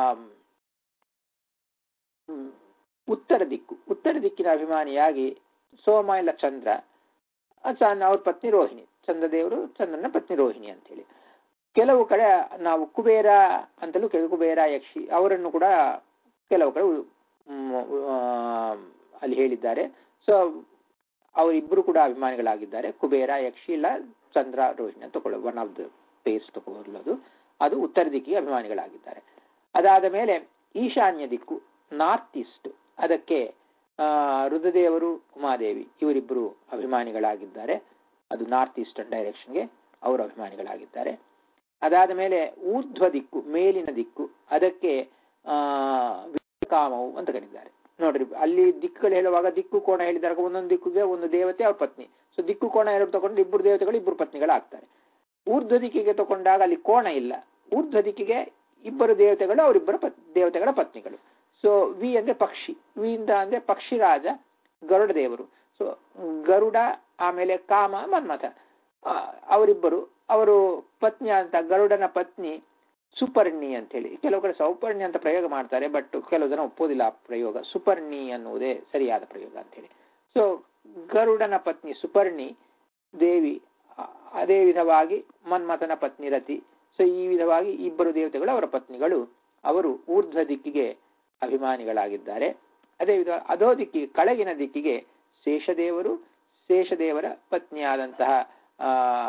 ಹ್ಮ್, ಉತ್ತರ ದಿಕ್ಕು ಉತ್ತರ ದಿಕ್ಕಿನ ಅಭಿಮಾನಿಯಾಗಿ ಸೋಮ ಇಲ್ಲ ಚಂದ್ರ ಆ ಚಂದ್ರ ಅವ್ರ ಪತ್ನಿ ರೋಹಿಣಿ ಚಂದ್ರದೇವರು ಚಂದ್ರನ ಪತ್ನಿ ರೋಹಿಣಿ ಅಂತೇಳಿ ಕೆಲವು ಕಡೆ ನಾವು ಕುಬೇರ ಅಂತಲೂ ಕೆಲವು ಕುಬೇರ ಯಕ್ಷಿ ಅವರನ್ನು ಕೂಡ ಕೆಲವು ಕಡೆ ಉ- ಮ್, ಆ, ಅಲ್ಲಿ ಹೇಳಿದ್ದಾರೆ ಸೊ ಅವರಿಬ್ಬರು ಕೂಡ ಅಭಿಮಾನಿಗಳಾಗಿದ್ದಾರೆ ಕುಬೇರ ಯಕ್ಷಿ ಇಲ್ಲ ಚಂದ್ರ ರೋಹಿಣಿ ಅಂತ ತಗೊಳ್ಳೋ ಒನ್ ಆಫ್ ದ ಪೇಸ್ ತಗೊಳ್ಳೋದು ಅದು ಉತ್ತರ ದಿಕ್ಕಿಗೆ ಅಭಿಮಾನಿಗಳಾಗಿದ್ದಾರೆ ಅದಾದ ಮೇಲೆ ಈಶಾನ್ಯ ದಿಕ್ಕು ನಾರ್ತ್ ಈಸ್ಟ್ ಅದಕ್ಕೆ ಆ, ರುದ್ರದೇವರು ಉಮಾದೇವಿ ಇವರಿಬ್ಬರು ಅಭಿಮಾನಿಗಳಾಗಿದ್ದಾರೆ ಅದು ನಾರ್ತ್ ಈಸ್ಟರ್ನ್ ಡೈರೆಕ್ಷನ್ಗೆ ಅವರು ಅಭಿಮಾನಿಗಳಾಗಿದ್ದಾರೆ ಅದಾದ ಮೇಲೆ ಊರ್ಧ್ವ ದಿಕ್ಕು ಮೇಲಿನ ದಿಕ್ಕು ಅದಕ್ಕೆ ಆ ಕಾಮವು ಅಂತ ಕರೀತಾರೆ ನೋಡ್ರಿ ಅಲ್ಲಿ ದಿಕ್ಕುಗಳು ಹೇಳುವಾಗ ದಿಕ್ಕು ಕೋಣ ಹೇಳಿದಾಗ ಒಂದೊಂದು ದಿಕ್ಕಿಗೆ ಒಂದು ದೇವತೆ ಅವ್ರ ಪತ್ನಿ ಸೊ ದಿಕ್ಕು ಕೋಣ ಎರಡು ತಗೊಂಡು ಇಬ್ಬರು ದೇವತೆಗಳು ಇಬ್ಬರು ಪತ್ನಿಗಳಾಗ್ತಾರೆ ಊರ್ಧ್ವ ದಿಕ್ಕಿಗೆ ತಗೊಂಡಾಗ ಅಲ್ಲಿ ಕೋಣ ಇಲ್ಲ ಊರ್ಧ್ವ ದಿಕ್ಕಿಗೆ ಇಬ್ಬರು ದೇವತೆಗಳು ಅವರಿಬ್ಬರ ಪತ್ ದೇವತೆಗಳ ಪತ್ನಿಗಳು ಸೊ ವಿ ಅಂದ್ರೆ ಪಕ್ಷಿ ವಿ ಇಂದ ಅಂದ್ರೆ ಪಕ್ಷಿರಾಜ ಗರುಡ ದೇವರು ಸೊ ಗರುಡ ಆಮೇಲೆ ಕಾಮ ಮನ್ಮಥ ಆ, ಅವರಿಬ್ಬರು ಅವರು ಪತ್ನಿ ಅಂತ ಗರುಡನ ಪತ್ನಿ ಸುಪರ್ಣಿ ಅಂತ ಹೇಳಿ ಕೆಲವು ಕಡೆ ಸೌಪರ್ಣಿ ಅಂತ ಪ್ರಯೋಗ ಮಾಡ್ತಾರೆ ಬಟ್ ಕೆಲವು ಜನ ಒಪ್ಪೋದಿಲ್ಲ ಆ ಪ್ರಯೋಗ ಸುಪರ್ಣಿ ಅನ್ನುವುದೇ ಸರಿಯಾದ ಪ್ರಯೋಗ ಅಂತ ಹೇಳಿ ಸೊ ಗರುಡನ ಪತ್ನಿ ಸುಪರ್ಣಿ ದೇವಿ ಆ, ಅದೇ ವಿಧವಾಗಿ ಮನ್ಮಥನ ಪತ್ನಿ ರತಿ ಸೊ ಈ ವಿಧವಾಗಿ ಇಬ್ಬರು ದೇವತೆಗಳು ಅವರ ಪತ್ನಿಗಳು ಅವರು ಊರ್ಧ್ವ ದಿಕ್ಕಿಗೆ ಅಭಿಮಾನಿಗಳಾಗಿದ್ದಾರೆ ಅದೇ ವಿಧ ಅಧೋ ದಿಕ್ಕಿಗೆ ಕೆಳಗಿನ ದಿಕ್ಕಿಗೆ ಶೇಷದೇವರು ಶೇಷದೇವರ ಪತ್ನಿಯಾದಂತಹ ಆ,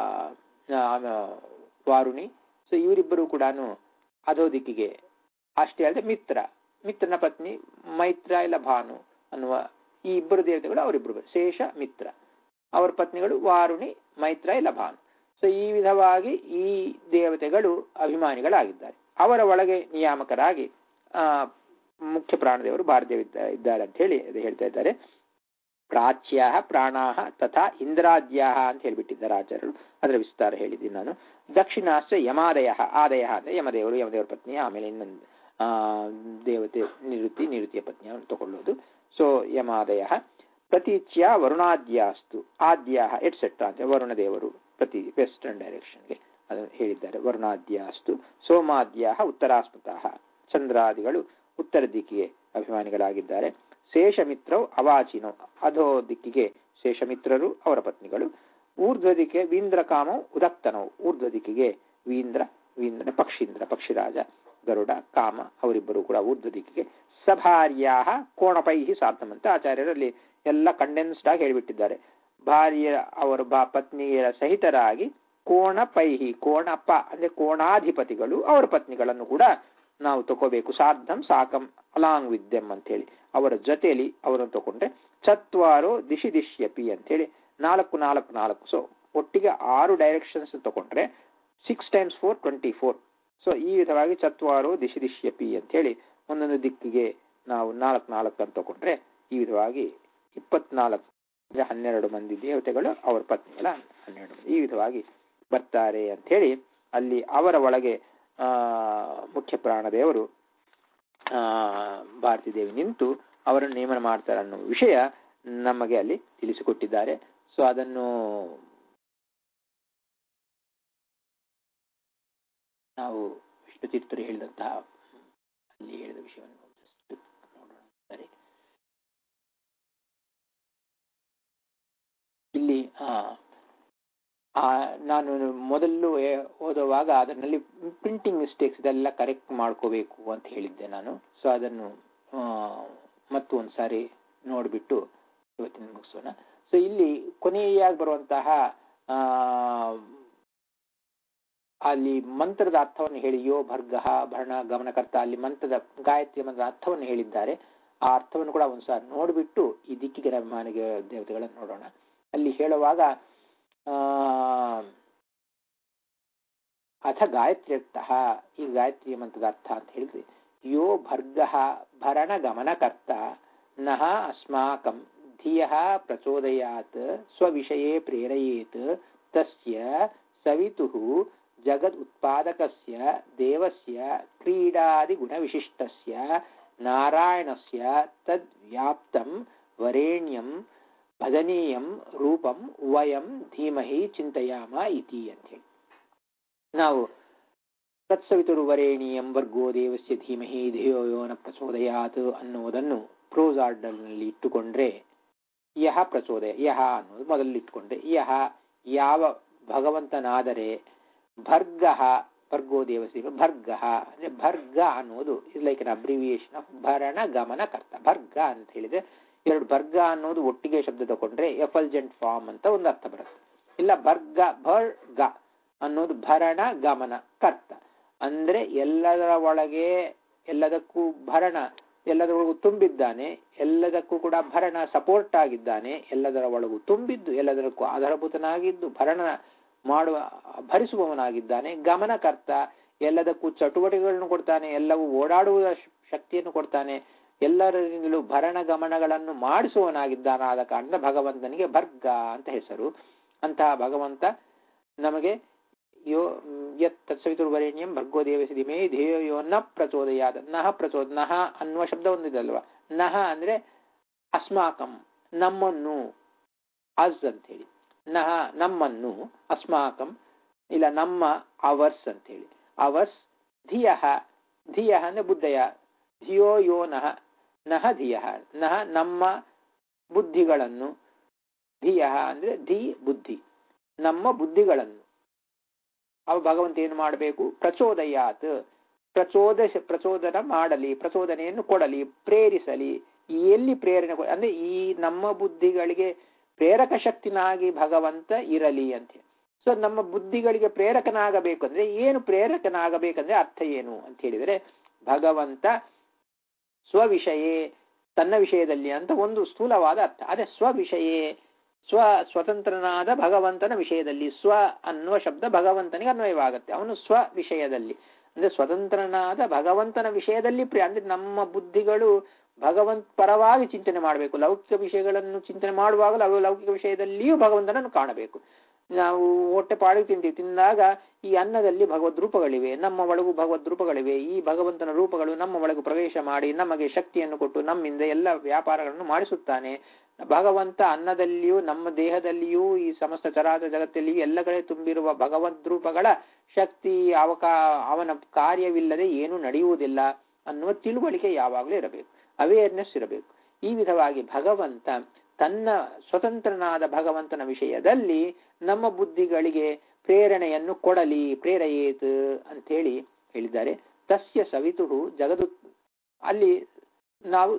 ಆ, ವಾರುಣಿ ಸೊ ಇವರಿಬ್ಬರು ಕೂಡ ಅಧೋ ದಿಕ್ಕಿಗೆ ಅಷ್ಟೇ ಅಲ್ಲದೆ ಮಿತ್ರ ಮಿತ್ರನ ಪತ್ನಿ ಮೈತ್ರ ಇಲ್ಲ ಭಾನು ಅನ್ನುವ ಈ ಇಬ್ಬರು ದೇವತೆಗಳು ಅವರಿಬ್ಬರು ಶೇಷ ಮಿತ್ರ ಅವರ ಪತ್ನಿಗಳು ವಾರುಣಿ ಮೈತ್ರ ಇಲ್ಲ ಭಾನು ಸೊ ಈ ವಿಧವಾಗಿ ಈ ದೇವತೆಗಳು ಅಭಿಮಾನಿಗಳಾಗಿದ್ದಾರೆ ಅವರ ಒಳಗೆ ನಿಯಾಮಕರಾಗಿ ಆ ಮುಖ್ಯ ಪ್ರಾಣದೇವರು ಭಾರದೇವ ಇದ್ದಾರೆ ಅಂತ ಹೇಳಿ ಅದು ಹೇಳ್ತಾ ಇದ್ದಾರೆ ಪ್ರಾಚ್ಯ ಪ್ರಾಣಾಹ ತಥಾ ಇಂದ್ರಾದ್ಯಾಹ ಅಂತ ಹೇಳ್ಬಿಟ್ಟಿದ್ದಾರೆ ಆಚಾರ್ಯರು ಅದರ ವಿಸ್ತಾರ ಹೇಳಿದ್ದೀನಿ ನಾನು ದಕ್ಷಿಣಾಶ್ಚ ಯಮಾದಯ ಆದಯ ಅಂದ್ರೆ ಯಮದೇವರು ಯಮದೇವರ ಪತ್ನಿ ಆಮೇಲೆ ಇನ್ನೊಂದು ಆ ದೇವತೆ ನಿವೃತ್ತಿ ನಿವೃತ್ತಿಯ ಪತ್ನಿಯನ್ನು ತಗೊಳ್ಳೋದು ಸೊ ಯಮಾದಯ ಪ್ರತೀಚ್ಯ ವರುಣಾದ್ಯಾಸ್ತು ಆದ್ಯಾಹ ಎಟ್ಸೆಟ್ರಾ ಅಂತ ವರುಣ ದೇವರು ಪ್ರತಿ ವೆಸ್ಟರ್ನ್ ಡೈರೆಕ್ಷನ್ಗೆ ಅದನ್ನು ಹೇಳಿದ್ದಾರೆ ವರುಣಾದ್ಯಾಸ್ತು ಸೋಮಾದ್ಯಾಹ ಉತ್ತರಾಸ್ಮತಃ ಚಂದ್ರಾದಿಗಳು ಉತ್ತರ ದಿಕ್ಕಿಗೆ ಅಭಿಮಾನಿಗಳಾಗಿದ್ದಾರೆ ಶೇಷಮಿತ್ರವು ಅವಾಚಿನೋ ಅಧೋ ದಿಕ್ಕಿಗೆ ಶೇಷಮಿತ್ರರು ಅವರ ಪತ್ನಿಗಳು ಊರ್ಧ್ವ ದಿಕ್ಕಿಗೆ ವೀಂದ್ರಕಾಮವು ಉದಕ್ತನವು ಊರ್ಧ್ವ ದಿಕ್ಕಿಗೆ ವೀಂದ್ರ ವೀಂದ್ರ ಪಕ್ಷೀಂದ್ರ ಪಕ್ಷಿರಾಜ ಗರುಡ ಕಾಮ ಅವರಿಬ್ಬರು ಕೂಡ ಊರ್ಧ್ವ ದಿಕ್ಕಿಗೆ ಸಭಾರ್ಯಾ ಕೋಣಪೈಹಿ ಸಾರ್ಥಮಂತ ಆಚಾರ್ಯರಲ್ಲಿ ಎಲ್ಲ ಕಂಡೆನ್ಸ್ಡ್ ಆಗಿ ಹೇಳಿಬಿಟ್ಟಿದ್ದಾರೆ ಭಾರ್ಯ ಅವರ ಬಾ ಪತ್ನಿಯರ ಸಹಿತರಾಗಿ ಕೋಣಪೈಹಿ ಕೋಣಪ ಅಂದ್ರೆ ಕೋಣಾಧಿಪತಿಗಳು ಅವರ ಪತ್ನಿಗಳನ್ನು ಕೂಡ ನಾವು ತಗೋಬೇಕು ಸಾರ್ಧಂ ಸಾಕಂ ಅಲಾಂಗ್ ವಿತ್ ದೆಮ್ ಅಂತ ಹೇಳಿ ಅವರ ಜೊತೆಯಲ್ಲಿ ಅವರನ್ನು ತಗೊಂಡ್ರೆ ಚತ್ವಾರೋ ದಿಶಿ ದಿಶ್ಯಪಿ ಅಂತ ಹೇಳಿ ನಾಲ್ಕು ನಾಲ್ಕು ನಾಲ್ಕು ಸೊ ಒಟ್ಟಿಗೆ ಆರು ಡೈರೆಕ್ಷನ್ಸ್ ತಗೊಂಡ್ರೆ six times four twenty four so ಈ ವಿಧವಾಗಿ ಚತ್ವಾರೋ ದಿಶಿ ದಿಶ್ಯಪಿ ಅಂತ ಹೇಳಿ ಒಂದೊಂದು ದಿಕ್ಕಿಗೆ ನಾವು ನಾಲ್ಕು ನಾಲ್ಕು ಅಂತ ತಗೊಂಡ್ರೆ ಈ ವಿಧವಾಗಿ ಇಪ್ಪತ್ನಾಲ್ಕು ಅಂದ್ರೆ ಹನ್ನೆರಡು ಮಂದಿ ದೇವತೆಗಳು ಅವರ ಪತ್ನಿಗಳ ಹನ್ನೆರಡು ಮಂದಿ ಈ ವಿಧವಾಗಿ ಬರ್ತಾರೆ ಅಂತ ಹೇಳಿ ಅಲ್ಲಿ ಅವರ ಒಳಗೆ ಆ ಮುಖ್ಯ ಪ್ರಾಣದೇವರು ಆ ಭಾರತೀ ದೇವಿ ನಿಂತು ಅವರನ್ನು ನೇಮನ ಮಾಡ್ತಾರೆ ಅನ್ನೋ ವಿಷಯ ನಮಗೆ ಅಲ್ಲಿ ತಿಳಿಸಿಕೊಟ್ಟಿದ್ದಾರೆ ಸೊ ಅದನ್ನು ನಾವು ವಿಷ್ಣು ತೀರ್ಥರು ಹೇಳಿದಂತಹ ಅಲ್ಲಿ ಹೇಳಿದ ವಿಷಯವನ್ನು just ನೋಡೋಣ ಸರಿ ಇಲ್ಲಿ ಆ ಆ, ನಾನು ಮೊದಲು ಏ- ಓದುವಾಗ ಅದರಲ್ಲಿ ಪ್ರಿಂಟಿಂಗ್ ಮಿಸ್ಟೇಕ್ಸ್ ಇದೆಲ್ಲ ಕರೆಕ್ಟ್ ಮಾಡ್ಕೋಬೇಕು ಅಂತ ಹೇಳಿದ್ದೆ ನಾನು ಸೊ ಅದನ್ನು ಆ, ಮತ್ತು ಒಂದು ಸಾರಿ ನೋಡಿಬಿಟ್ಟು ಇವತ್ತಿನ ಮುಗಿಸೋಣ ಸೊ ಇಲ್ಲಿ ಕೊನೆಯಾಗಿ ಬರುವಂತಹ ಆ, ಅಲ್ಲಿ ಮಂತ್ರದ ಅರ್ಥವನ್ನು ಹೇಳಿ ಯೋ ಭರ್ಗ ಭರಣ ಗಮನಕರ್ತ ಅಲ್ಲಿ ಮಂತ್ರದ ಗಾಯತ್ರಿ ಮಂತ್ರದ ಅರ್ಥವನ್ನು ಹೇಳಿದ್ದಾರೆ ಆ ಅರ್ಥವನ್ನು ಕೂಡ ಒಂದ್ಸಾರಿ ನೋಡಿಬಿಟ್ಟು ಈ ದಿಕ್ಕಿಗೆ ಅಭಿಮಾನಿಗೆ ದೇವತೆಗಳನ್ನು ನೋಡೋಣ ಅಲ್ಲಿ ಹೇಳುವಾಗ ಆ ಅಥ ಗಾಯತ್ರ್ಯರ್ಥ ಈ ಗಾಯತ್ರಿ ಮಂತ್ರದ ಅರ್ಥ ಅಂತ ಹೇಳಿದ್ರೆ ಯೋ ಭರ್ಗ ಭರಣ ಗಮನಕರ್ತ ನಹ ಅಸ್ಮಾಕಂ ಧಿಯ ಪ್ರಚೋದಯಾತ್ ಸ್ವವಿಷಯೇ ಪ್ರೇರಯೇತ್ ತಸ್ಯ ಸವಿತು ಜಗದ್ ಉತ್ಪಾದಕಸ್ಯ ದೇವಸ್ಯ ಕ್ರೀಡಾದಿ ಗುಣವಿಶಿಷ್ಟಸ್ಯ ನಾರಾಯಣಸ್ಯ ತದ್ವ್ಯಾಪ್ತಂ ವರೇಣ್ಯಂ ಭಜನೀಯಂ ರೂಪಂ ವಯಂ ಧೀಮಹಿ ಚಿಂತೆಯಾಮ ಇತಿ ಅಂತ ಹೇಳಿ ನಾವು ತತ್ಸವಿತುರ್ವರೇಣಿಯಂ ವರ್ಗೋ ದೇವಸ್ಯ ಧೀಮಹಿ ಧಿಯೋ ಯೋನ ಪ್ರಚೋದಯಾತ್ ಅನ್ನುವುದನ್ನು ಪ್ರೋಸ್ ಆರ್ಡರ್ನಲ್ಲಿ ಇಟ್ಟುಕೊಂಡ್ರೆ ಯಹ ಪ್ರಚೋದಯ ಯಹ ಅನ್ನೋದು ಮೊದಲು ಇಟ್ಕೊಂಡ್ರೆ ಯಹ ಯಾವ ಭಗವಂತನಾದರೆ ಭರ್ಗ ಭರ್ಗೋ ದೇವಸ್ಯ ಭರ್ಗ ಅಂದ್ರೆ ಭರ್ಗ ಅನ್ನೋದು is like an abbreviation of ಭರಣ ಗಮನ ಕರ್ತ ಭರ್ಗ ಅಂತ ಹೇಳಿದ್ರೆ ಎರಡು ಭರ್ಗ ಅನ್ನೋದು ಒಟ್ಟಿಗೆ ಶಬ್ದ ತಗೊಂಡ್ರೆ ಎಫಲ್ಜೆಂಟ್ ಫಾರ್ಮ್ ಅಂತ ಒಂದು ಅರ್ಥ ಬರುತ್ತೆ ಇಲ್ಲ ಭರ್ಗ ಭರ್ಗ ಅನ್ನೋದು ಭರಣ ಗಮನ ಕರ್ತ ಅಂದ್ರೆ ಎಲ್ಲದರ ಒಳಗೆ ಎಲ್ಲದಕ್ಕೂ ಭರಣ ಎಲ್ಲದರೊಳಗೂ ತುಂಬಿದ್ದಾನೆ ಎಲ್ಲದಕ್ಕೂ ಕೂಡ ಭರಣ ಸಪೋರ್ಟ್ ಆಗಿದ್ದಾನೆ ಎಲ್ಲದರ ಒಳಗೂ ತುಂಬಿದ್ದು ಎಲ್ಲದಕ್ಕೂ ಆಧಾರಭೂತನಾಗಿದ್ದು ಭರಣ ಮಾಡುವ ಭರಿಸುವವನಾಗಿದ್ದಾನೆ ಗಮನಕರ್ತ ಎಲ್ಲದಕ್ಕೂ ಚಟುವಟಿಕೆಗಳನ್ನು ಕೊಡ್ತಾನೆ ಎಲ್ಲವೂ ಓಡಾಡುವ ಶಕ್ತಿಯನ್ನು ಕೊಡ್ತಾನೆ ಎಲ್ಲರಿಂದಲೂ ಭರಣ ಗಮನಗಳನ್ನು ಮಾಡಿಸುವವನಾಗಿದ್ದಾನಾದ ಕಾರಣ ಭಗವಂತನಿಗೆ ಭರ್ಗ ಅಂತ ಹೆಸರು ಅಂತಹ ಭಗವಂತ ನಮಗೆ ಯೋ ಯತ್ ತತ್ಸವಿತುರ್ವರೇಣ್ಯಂ ಭರ್ಗೋ ದೇವಸಿ ದಿಮೇ ಧ್ಯೇಯೋ ಯೋ ನ ಪ್ರಚೋದಯಾದ ನಹ ಪ್ರಚೋದ ನಹ ಅನ್ನುವ ಶಬ್ದ ಒಂದಿದಲ್ವಾ ನಹ ಅಂದ್ರೆ ಅಸ್ಮಾಕಂ ನಮ್ಮನ್ನು ಅಸ್ ಅಂತ ಹೇಳಿ ನಹ ನಮ್ಮನ್ನು ಅಸ್ಮಾಕಂ ಇಲ್ಲ ನಮ್ಮ ಅವರ್ಸ್ ಅಂತ ಹೇಳಿ ಅವರ್ಸ್ ಧಿಯ ಧಿಯ ಅಂದ್ರೆ ಬುದ್ಧಯ ಧಿಯೋ ಯೋ ನಹ ನಹ ಧಿಯ ನಹ ನಮ್ಮ ಬುದ್ಧಿಗಳನ್ನು ಧಿಯ ಅಂದ್ರೆ ಧಿ ಬುದ್ಧಿ ನಮ್ಮ ಬುದ್ಧಿಗಳನ್ನು ಅವ ಭಗವಂತ ಏನು ಮಾಡಬೇಕು ಪ್ರಚೋದಯಾತ್ ಪ್ರಚೋದ ಪ್ರಚೋದನ ಮಾಡಲಿ ಪ್ರಚೋದನೆಯನ್ನು ಕೊಡಲಿ ಪ್ರೇರಿಸಲಿ ಎಲ್ಲಿ ಪ್ರೇರಣೆ ಅಂದ್ರೆ ಈ ನಮ್ಮ ಬುದ್ಧಿಗಳಿಗೆ ಪ್ರೇರಕ ಶಕ್ತಿನಾಗಿ ಭಗವಂತ ಇರಲಿ ಅಂತ ಸೊ ನಮ್ಮ ಬುದ್ಧಿಗಳಿಗೆ ಪ್ರೇರಕನಾಗಬೇಕು ಅಂದ್ರೆ ಏನು ಪ್ರೇರಕನಾಗಬೇಕಂದ್ರೆ ಅರ್ಥ ಏನು ಅಂತ ಹೇಳಿದರೆ ಭಗವಂತ ಸ್ವವಿಷಯೇ ತನ್ನ ವಿಷಯದಲ್ಲಿ ಅಂತ ಒಂದು ಸ್ಥೂಲವಾದ ಅರ್ಥ ಅದೇ ಸ್ವವಿಷಯೇ ಸ್ವ ಸ್ವತಂತ್ರನಾದ ಭಗವಂತನ ವಿಷಯದಲ್ಲಿ ಸ್ವ ಅನ್ನುವ ಶಬ್ದ ಭಗವಂತನಿಗೆ ಅನ್ವಯವಾಗುತ್ತೆ ಅವನು ಸ್ವ ವಿಷಯದಲ್ಲಿ ಅಂದ್ರೆ ಸ್ವತಂತ್ರನಾದ ಭಗವಂತನ ವಿಷಯದಲ್ಲಿ ಪ್ರಿಯ ಅಂದ್ರೆ ನಮ್ಮ ಬುದ್ಧಿಗಳು ಭಗವಂತ ಪರವಾಗಿ ಚಿಂತನೆ ಮಾಡಬೇಕು ಲೌಕಿಕ ವಿಷಯಗಳನ್ನು ಚಿಂತನೆ ಮಾಡುವಾಗಲೂ ಅವು ಲೌಕಿಕ ವಿಷಯದಲ್ಲಿಯೂ ಭಗವಂತನನ್ನು ಕಾಣಬೇಕು ನಾವು ಹೊಟ್ಟೆ ಪಾಡಿ ತಿಂತೀವಿ ತಿಂದಾಗ ಈ ಅನ್ನದಲ್ಲಿ ಭಗವದ್ ರೂಪಗಳಿವೆ ನಮ್ಮ ಒಳಗೂ ಭಗವದ್ ರೂಪಗಳಿವೆ ಈ ಭಗವಂತನ ರೂಪಗಳು ನಮ್ಮ ಒಳಗೂ ಪ್ರವೇಶ ಮಾಡಿ ನಮಗೆ ಶಕ್ತಿಯನ್ನು ಕೊಟ್ಟು ನಮ್ಮಿಂದ ಎಲ್ಲ ವ್ಯಾಪಾರಗಳನ್ನು ಮಾಡಿಸುತ್ತಾನೆ ಭಗವಂತ ಅನ್ನದಲ್ಲಿಯೂ ನಮ್ಮ ದೇಹದಲ್ಲಿಯೂ ಈ ಸಮಸ್ತ ಚರಾಚರ ಜಗತ್ತಲ್ಲಿಯೂ ಎಲ್ಲ ಕಡೆ ತುಂಬಿರುವ ಭಗವದ್ ರೂಪಗಳ ಶಕ್ತಿ ಅವಕಾ ಅವನ ಕಾರ್ಯವಿಲ್ಲದೆ ಏನೂ ನಡೆಯುವುದಿಲ್ಲ ಅನ್ನುವ ತಿಳುವಳಿಕೆ ಯಾವಾಗಲೂ ಇರಬೇಕು ಅವೇರ್ನೆಸ್ ಇರಬೇಕು ಈ ವಿಧವಾಗಿ ಭಗವಂತ ತನ್ನ ಸ್ವತಂತ್ರನಾದ ಭಗವಂತನ ವಿಷಯದಲ್ಲಿ ನಮ್ಮ ಬುದ್ಧಿಗಳಿಗೆ ಪ್ರೇರಣೆಯನ್ನು ಕೊಡಲಿ ಪ್ರೇರೆಯೇತ್ ಅಂತೇಳಿ ಹೇಳಿದ್ದಾರೆ ತಸ್ಯ ಸವಿತು ಜಗದು ಅಲ್ಲಿ ನಾವು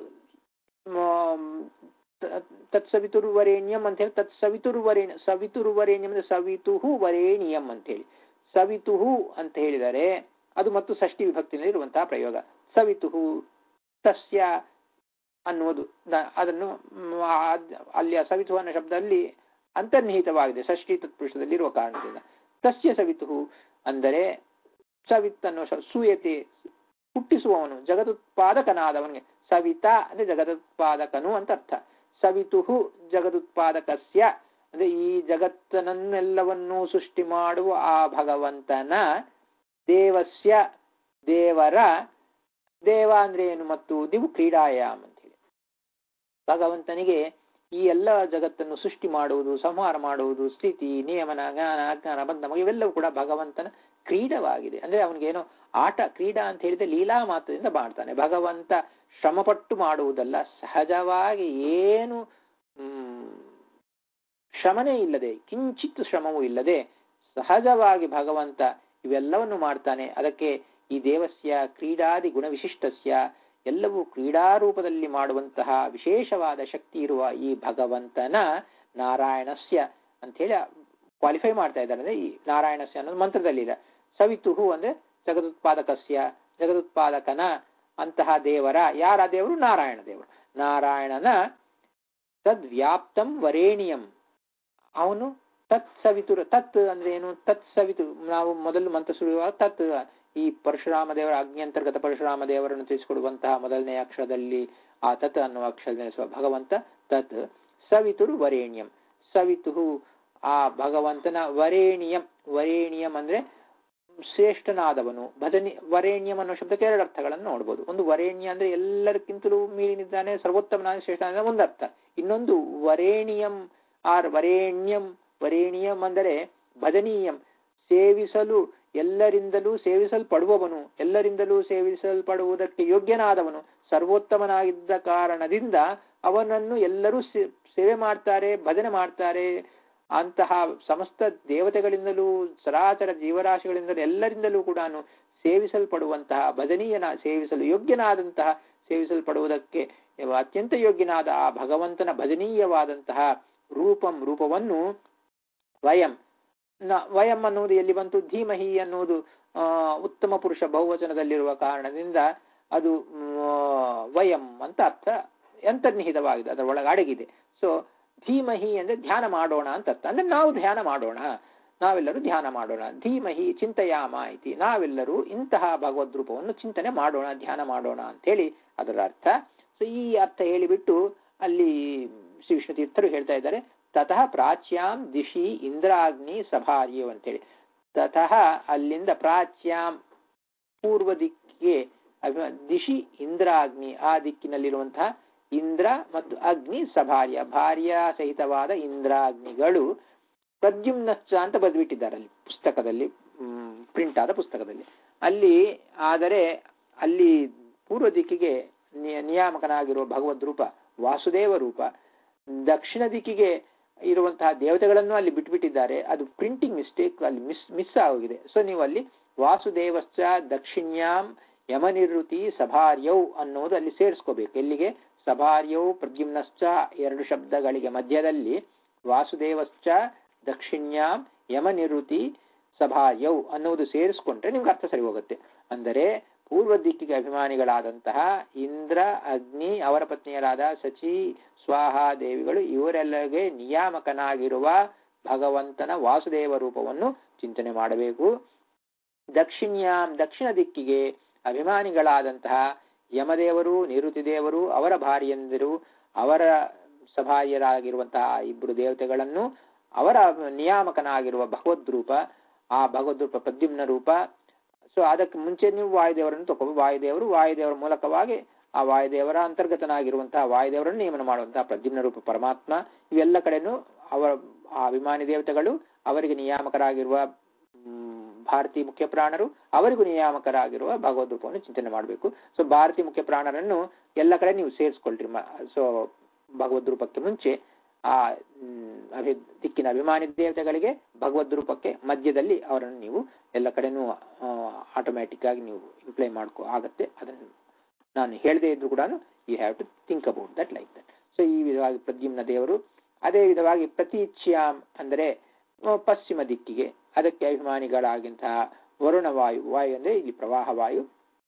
ತತ್ಸವಿತುರ್ವರೇಣ್ಯಂ ಅಂತ ಹೇಳಿ ತತ್ಸವಿತುರ್ವರೇಣ್ಯ ಸವಿತುರ್ವರೇಣ್ಯಂ ಅಂದ್ರೆ ಸವಿತುಹು ವರೇಣಿಯಂ ಅಂತ ಹೇಳಿ ಸವಿತುಹು ಅಂತ ಹೇಳಿದರೆ ಅದು ಮತ್ತು ಷಷ್ಠಿ ವಿಭಕ್ತಿನಲ್ಲಿ ಇರುವಂತಹ ಪ್ರಯೋಗ ಸವಿತುಹು ತಸ್ಯ ಅನ್ನುವುದು ಅದನ್ನು ಅಲ್ಲಿ ಸವಿತು ಅನ್ನೋ ಶಬ್ದದಲ್ಲಿ ಅಂತರ್ನಿಹಿತವಾಗಿದೆ ಷಷ್ಠಿ ತತ್ಪುರುಷದಲ್ಲಿ ಇರುವ ಕಾರಣದಿಂದ ತಸ್ಯ ಸವಿತು ಅಂದರೆ ಸವಿತ್ ಅನ್ನುವ ಸೂಯತೆ ಹುಟ್ಟಿಸುವವನು ಜಗದುತ್ಪಾದಕನಾದವನಿಗೆ ಸವಿತಾ ಅಂದ್ರೆ ಜಗದುತ್ಪಾದಕನು ಅಂತ ಅರ್ಥ ಸವಿತುಹು ಜಗದುತ್ಪಾದಕಸ್ಯ ಅಂದ್ರೆ ಈ ಜಗತ್ತನನ್ನೆಲ್ಲವನ್ನೂ ಸೃಷ್ಟಿ ಮಾಡುವ ಆ ಭಗವಂತನ ದೇವಸ್ಯ ದೇವರ ದೇವ ಅಂದ್ರೆ ಏನು ಮತ್ತು ದಿವು ಕ್ರೀಡಾಯಾಮ್ ಅಂತ ಹೇಳಿ ಭಗವಂತನಿಗೆ ಈ ಎಲ್ಲ ಜಗತ್ತನ್ನು ಸೃಷ್ಟಿ ಮಾಡುವುದು ಸಂಹಾರ ಮಾಡುವುದು ಸ್ಥಿತಿ ನಿಯಮನ ಜ್ಞಾನ ಅಜ್ಞಾನ ಬಂಧ ಇವೆಲ್ಲವೂ ಕೂಡ ಭಗವಂತನ ಕ್ರೀಡವಾಗಿದೆ ಅಂದ್ರೆ ಅವನಿಗೇನೋ ಆಟ ಕ್ರೀಡಾ ಅಂತ ಹೇಳಿದ್ರೆ ಲೀಲಾ ಮಾತ್ರದಿಂದ ಮಾಡ್ತಾನೆ ಭಗವಂತ ಶ್ರಮಪಟ್ಟು ಮಾಡುವುದಲ್ಲ ಸಹಜವಾಗಿ ಏನು ಹ್ಮ್ ಶ್ರಮನೇ ಇಲ್ಲದೆ ಕಿಂಚಿತ್ತು ಶ್ರಮವೂ ಇಲ್ಲದೆ ಸಹಜವಾಗಿ ಭಗವಂತ ಇವೆಲ್ಲವನ್ನು ಮಾಡ್ತಾನೆ ಅದಕ್ಕೆ ಈ ದೇವಸ್ಯ ಕ್ರೀಡಾದಿ ಗುಣವಿಶಿಷ್ಟಸ್ಯ ಎಲ್ಲವೂ ಕ್ರೀಡಾರೂಪದಲ್ಲಿ ಮಾಡುವಂತಹ ವಿಶೇಷವಾದ ಶಕ್ತಿ ಇರುವ ಈ ಭಗವಂತನ ನಾರಾಯಣಸ್ಯ ಅಂತ ಹೇಳಿ ಕ್ವಾಲಿಫೈ ಮಾಡ್ತಾ ಇದ್ದಾರೆ ಅಂದ್ರೆ ಈ ನಾರಾಯಣಸ್ಯ ಅನ್ನೋದು ಮಂತ್ರದಲ್ಲಿದೆ ಸವಿತುಹು ಅಂದ್ರೆ ಜಗದುತ್ಪಾದಕಸ್ಯ ಜಗದುತ್ಪಾದಕನ ಅಂತಹ ದೇವರ ಯಾರ ದೇವರು ನಾರಾಯಣ ದೇವರು ನಾರಾಯಣನ ತದ್ವ್ಯಾಪ್ತಂ ವರೇಣಿಯಂ ಅವನು ತತ್ ಸವಿತುರ ತತ್ ಅಂದ್ರೆ ಏನು ತತ್ ಸವಿತು ನಾವು ಮೊದಲು ಮಂತ್ರ ಸುಳಿಯುವಾಗ ತತ್ ಈ ಪರಶುರಾಮ ದೇವರ ಅಗ್ನಿ ಅಂತರ್ಗತ ಪರಶುರಾಮ ದೇವರನ್ನು ತಿಳಿಸಿಕೊಡುವಂತಹ ಮೊದಲನೇ ಅಕ್ಷರದಲ್ಲಿ ಆ ತತ್ ಅನ್ನುವ ಅಕ್ಷರ ಭಗವಂತ ತತ್ ಸವಿತುರು ವರೇಣ್ಯಂ ಸವಿತು ಆ ಭಗವಂತನ ವರೇಣಿಯಂ ವರೇಣಿಯಂ ಅಂದ್ರೆ ಶ್ರೇಷ್ಠನಾದವನು ಭಜನಿ ವರೇಣ್ಯಂ ಅನ್ನೋ ಶಬ್ದಕ್ಕೆ ಎರಡು ಅರ್ಥಗಳನ್ನು ನೋಡ್ಬೋದು ಒಂದು ವರೇಣ್ಯ ಅಂದ್ರೆ ಎಲ್ಲರಿಗಿಂತಲೂ ಮೀರಿನಿದ್ದಾನೆ ಸರ್ವೋತ್ತಮನಾದ ಶ್ರೇಷ್ಠ ಒಂದು ಅರ್ಥ ಇನ್ನೊಂದು ವರೇಣಿಯಂ ಆರ್ ವರೇಣ್ಯಂ ವರೇಣಿಯಂ ಅಂದರೆ ಭಜನೀಯಂ ಸೇವಿಸಲು ಎಲ್ಲರಿಂದಲೂ ಸೇವಿಸಲ್ಪಡುವವನು ಎಲ್ಲರಿಂದಲೂ ಸೇವಿಸಲ್ಪಡುವುದಕ್ಕೆ ಯೋಗ್ಯನಾದವನು ಸರ್ವೋತ್ತಮನಾಗಿದ್ದ ಕಾರಣದಿಂದ ಅವನನ್ನು ಎಲ್ಲರೂ ಸೇವೆ ಮಾಡ್ತಾರೆ ಭಜನೆ ಮಾಡ್ತಾರೆ ಅಂತಹ ಸಮಸ್ತ ದೇವತೆಗಳಿಂದಲೂ ಸರಾಚರ ಜೀವರಾಶಿಗಳಿಂದಲೂ ಎಲ್ಲರಿಂದಲೂ ಕೂಡ ಸೇವಿಸಲ್ಪಡುವಂತಹ ಭಜನೀಯನ ಸೇವಿಸಲು ಯೋಗ್ಯನಾದಂತಹ ಸೇವಿಸಲ್ಪಡುವುದಕ್ಕೆ ಅತ್ಯಂತ ಯೋಗ್ಯನಾದ ಆ ಭಗವಂತನ ಭಜನೀಯವಾದಂತಹ ರೂಪಂ ರೂಪವನ್ನು ವಯಂ ನ ವಯಂ ಅನ್ನುವುದು ಎಲ್ಲಿ ಬಂತು ಧೀಮಹಿ ಅನ್ನುವುದು ಆ ಉತ್ತಮ ಪುರುಷ ಬಹುವಚನದಲ್ಲಿರುವ ಕಾರಣದಿಂದ ಅದು ವಯಂ ಅಂತ ಅರ್ಥ ಅಂತರ್ನಿಹಿತವಾಗಿದೆ ಅದರ ಒಳಗೆ ಅಡಗಿದೆ ಸೊ ಧೀಮಹಿ ಅಂದ್ರೆ ಧ್ಯಾನ ಮಾಡೋಣ ಅಂತ ಅರ್ಥ ಅಂದ್ರೆ ನಾವು ಧ್ಯಾನ ಮಾಡೋಣ ನಾವೆಲ್ಲರೂ ಧ್ಯಾನ ಮಾಡೋಣ ಧೀಮಹಿ ಚಿಂತಯಾಮ ಇತಿ ನಾವೆಲ್ಲರೂ ಇಂತಹ ಭಗವದ್ ರೂಪವನ್ನು ಚಿಂತನೆ ಮಾಡೋಣ ಧ್ಯಾನ ಮಾಡೋಣ ಅಂತ ಹೇಳಿ ಅದರ ಅರ್ಥ ಸೊ ಈ ಅರ್ಥ ಹೇಳಿಬಿಟ್ಟು ಅಲ್ಲಿ ಶ್ರೀ ವಿಷ್ಣು ತೀರ್ಥರು ಹೇಳ್ತಾ ಇದ್ದಾರೆ ತತಃ ಪ್ರಾಚ್ಯಾಂ ದಿಶಿ ಇಂದ್ರಾಗ್ನಿ ಸಭಾರ್ಯು ಅಂತೇಳಿ ತತಃ ಅಲ್ಲಿಂದ ಪ್ರಾಚ್ಯಾಂ ಪೂರ್ವ ದಿಕ್ಕಿಗೆ ದಿಶಿ ಇಂದ್ರಾಗ್ನಿ ಆ ದಿಕ್ಕಿನಲ್ಲಿರುವಂತಹ ಇಂದ್ರ ಮತ್ತು ಅಗ್ನಿ ಸಭಾರ್ಯ ಭಾರ್ಯ ಸಹಿತವಾದ ಇಂದ್ರಾಗ್ನಿಗಳು ಪ್ರದ್ಯುಮ್ನಶ್ಚ ಅಂತ ಬರೆದ್ಬಿಟ್ಟಿದ್ದಾರೆ ಅಲ್ಲಿ ಪುಸ್ತಕದಲ್ಲಿ ಪ್ರಿಂಟ್ ಆದ ಪುಸ್ತಕದಲ್ಲಿ ಅಲ್ಲಿ ಆದರೆ ಅಲ್ಲಿ ಪೂರ್ವ ದಿಕ್ಕಿಗೆ ನಿಯಾಮಕನಾಗಿರುವ ಭಗವದ್ ರೂಪ ವಾಸುದೇವ ರೂಪ ದಕ್ಷಿಣ ದಿಕ್ಕಿಗೆ ಇರುವಂತಹ ದೇವತೆಗಳನ್ನು ಅಲ್ಲಿ ಬಿಟ್ಬಿಟ್ಟಿದ್ದಾರೆ ಅದು ಪ್ರಿಂಟಿಂಗ್ ಮಿಸ್ಟೇಕ್ ಅಲ್ಲಿ ಮಿಸ್ ಮಿಸ್ ಆಗಿದೆ ಸೊ ನೀವು ಅಲ್ಲಿ ವಾಸುದೇವಶ್ಚ ದಕ್ಷಿಣ್ಯಾಂ ಯಮನಿವೃತಿ ಸಭಾರ್ಯೌ ಅನ್ನೋದು ಅಲ್ಲಿ ಸೇರಿಸ್ಕೋಬೇಕು ಎಲ್ಲಿಗೆ ಸಭಾರ್ಯೌ ಪ್ರದ್ಯುಮ್ನಶ್ಚ ಎರಡು ಶಬ್ದಗಳಿಗೆ ಮಧ್ಯದಲ್ಲಿ ವಾಸುದೇವಶ್ಚ ದಕ್ಷಿಣ್ಯಾಂ ಯಮನಿವೃತಿ ಸಭಾಯೌ ಅನ್ನುವುದು ಸೇರಿಸ್ಕೊಂಡ್ರೆ ನಿಮ್ಗೆ ಅರ್ಥ ಸರಿ ಹೋಗುತ್ತೆ ಅಂದರೆ ಪೂರ್ವ ದಿಕ್ಕಿಗೆ ಅಭಿಮಾನಿಗಳಾದಂತಹ ಇಂದ್ರ ಅಗ್ನಿ ಅವರ ಪತ್ನಿಯರಾದ ಸಚಿ ಸ್ವಾಹ ದೇವಿಗಳು ಇವರೆಲ್ಲಗೆ ನಿಯಾಮಕನಾಗಿರುವ ಭಗವಂತನ ವಾಸುದೇವ ರೂಪವನ್ನು ಚಿಂತನೆ ಮಾಡಬೇಕು ದಕ್ಷಿಣ್ಯಾಂ ದಕ್ಷಿಣ ದಿಕ್ಕಿಗೆ ಅಭಿಮಾನಿಗಳಾದಂತಹ ಯಮದೇವರು ನಿವೃತ್ತಿ ದೇವರು ಅವರ ಭಾರ್ಯಂದಿರು ಅವರ ಸಭಾಯರಾಗಿರುವಂತಹ ಇಬ್ಬರು ದೇವತೆಗಳನ್ನು ಅವರ ನಿಯಾಮಕನಾಗಿರುವ ಭಗವದ್ ರೂಪ ಆ ಭಗವದ್ ರೂಪ ಪ್ರದ್ಯುಮ್ನ ರೂಪ ಸೊ ಅದಕ್ಕೆ ಮುಂಚೆ ನೀವು ವಾಯುದೇವರನ್ನು ತಗೋ ವಾಯುದೇವರು ವಾಯುದೇವರ ಮೂಲಕವಾಗಿ ಆ ವಾಯುದೇವರ ಅಂತರ್ಗತನಾಗಿರುವಂತಹ ವಾಯುದೇವರನ್ನು ನೇಮನ ಮಾಡುವಂತಹ ಪ್ರದ್ಯುಮ್ನ ರೂಪ ಪರಮಾತ್ಮ ಇವೆಲ್ಲ ಕಡೆನೂ ಅವರ ಆ ಅಭಿಮಾನಿ ದೇವತೆಗಳು ಅವರಿಗೆ ನಿಯಾಮಕರಾಗಿರುವ ಭಾರತಿ ಮುಖ್ಯ ಪ್ರಾಣರು ಅವರಿಗೂ ನಿಯಾಮಕರಾಗಿರುವ ಭಗವದ್ ರೂಪವನ್ನು ಚಿಂತನೆ ಮಾಡಬೇಕು ಸೊ ಭಾರತಿ ಮುಖ್ಯ ಪ್ರಾಣರನ್ನು ಎಲ್ಲ ಕಡೆ ನೀವು ಸೇರಿಸ್ಕೊಳ್ರಿ ಸೊ ಭಗವದ್ ರೂಪಕ್ಕೆ ಮುಂಚೆ ಆ ಅಭಿ ದಿಕ್ಕಿನ ಅಭಿಮಾನಿ ದೇವತೆಗಳಿಗೆ ಭಗವದ್ ರೂಪಕ್ಕೆ ಮಧ್ಯದಲ್ಲಿ ಅವರನ್ನು ನೀವು ಎಲ್ಲ ಕಡೆನೂ ಆಟೋಮ್ಯಾಟಿಕ್ ಆಗಿ ನೀವು ಇಂಪ್ಲೈ ಮಾಡ್ಕೋ ಆಗತ್ತೆ ಅದನ್ನು ನಾನು ಹೇಳದೇ ಇದ್ರು ಕೂಡ you have to think about that like that so ಈ ವಿಧವಾಗಿ ಪ್ರದ್ಯುಮ್ನ ದೇವರು ಅದೇ ವಿಧವಾಗಿ ಪ್ರತೀಚ್ಯಾಂ ಅಂದರೆ ಪಶ್ಚಿಮ ದಿಕ್ಕಿಗೆ ಅದಕ್ಕೆ ಅಭಿಮಾನಿಗಳಾಗಿಂತಹ ವರುಣ ವಾಯು ವಾಯು ಅಂದ್ರೆ ಇಲ್ಲಿ ಪ್ರವಾಹ ವಾಯು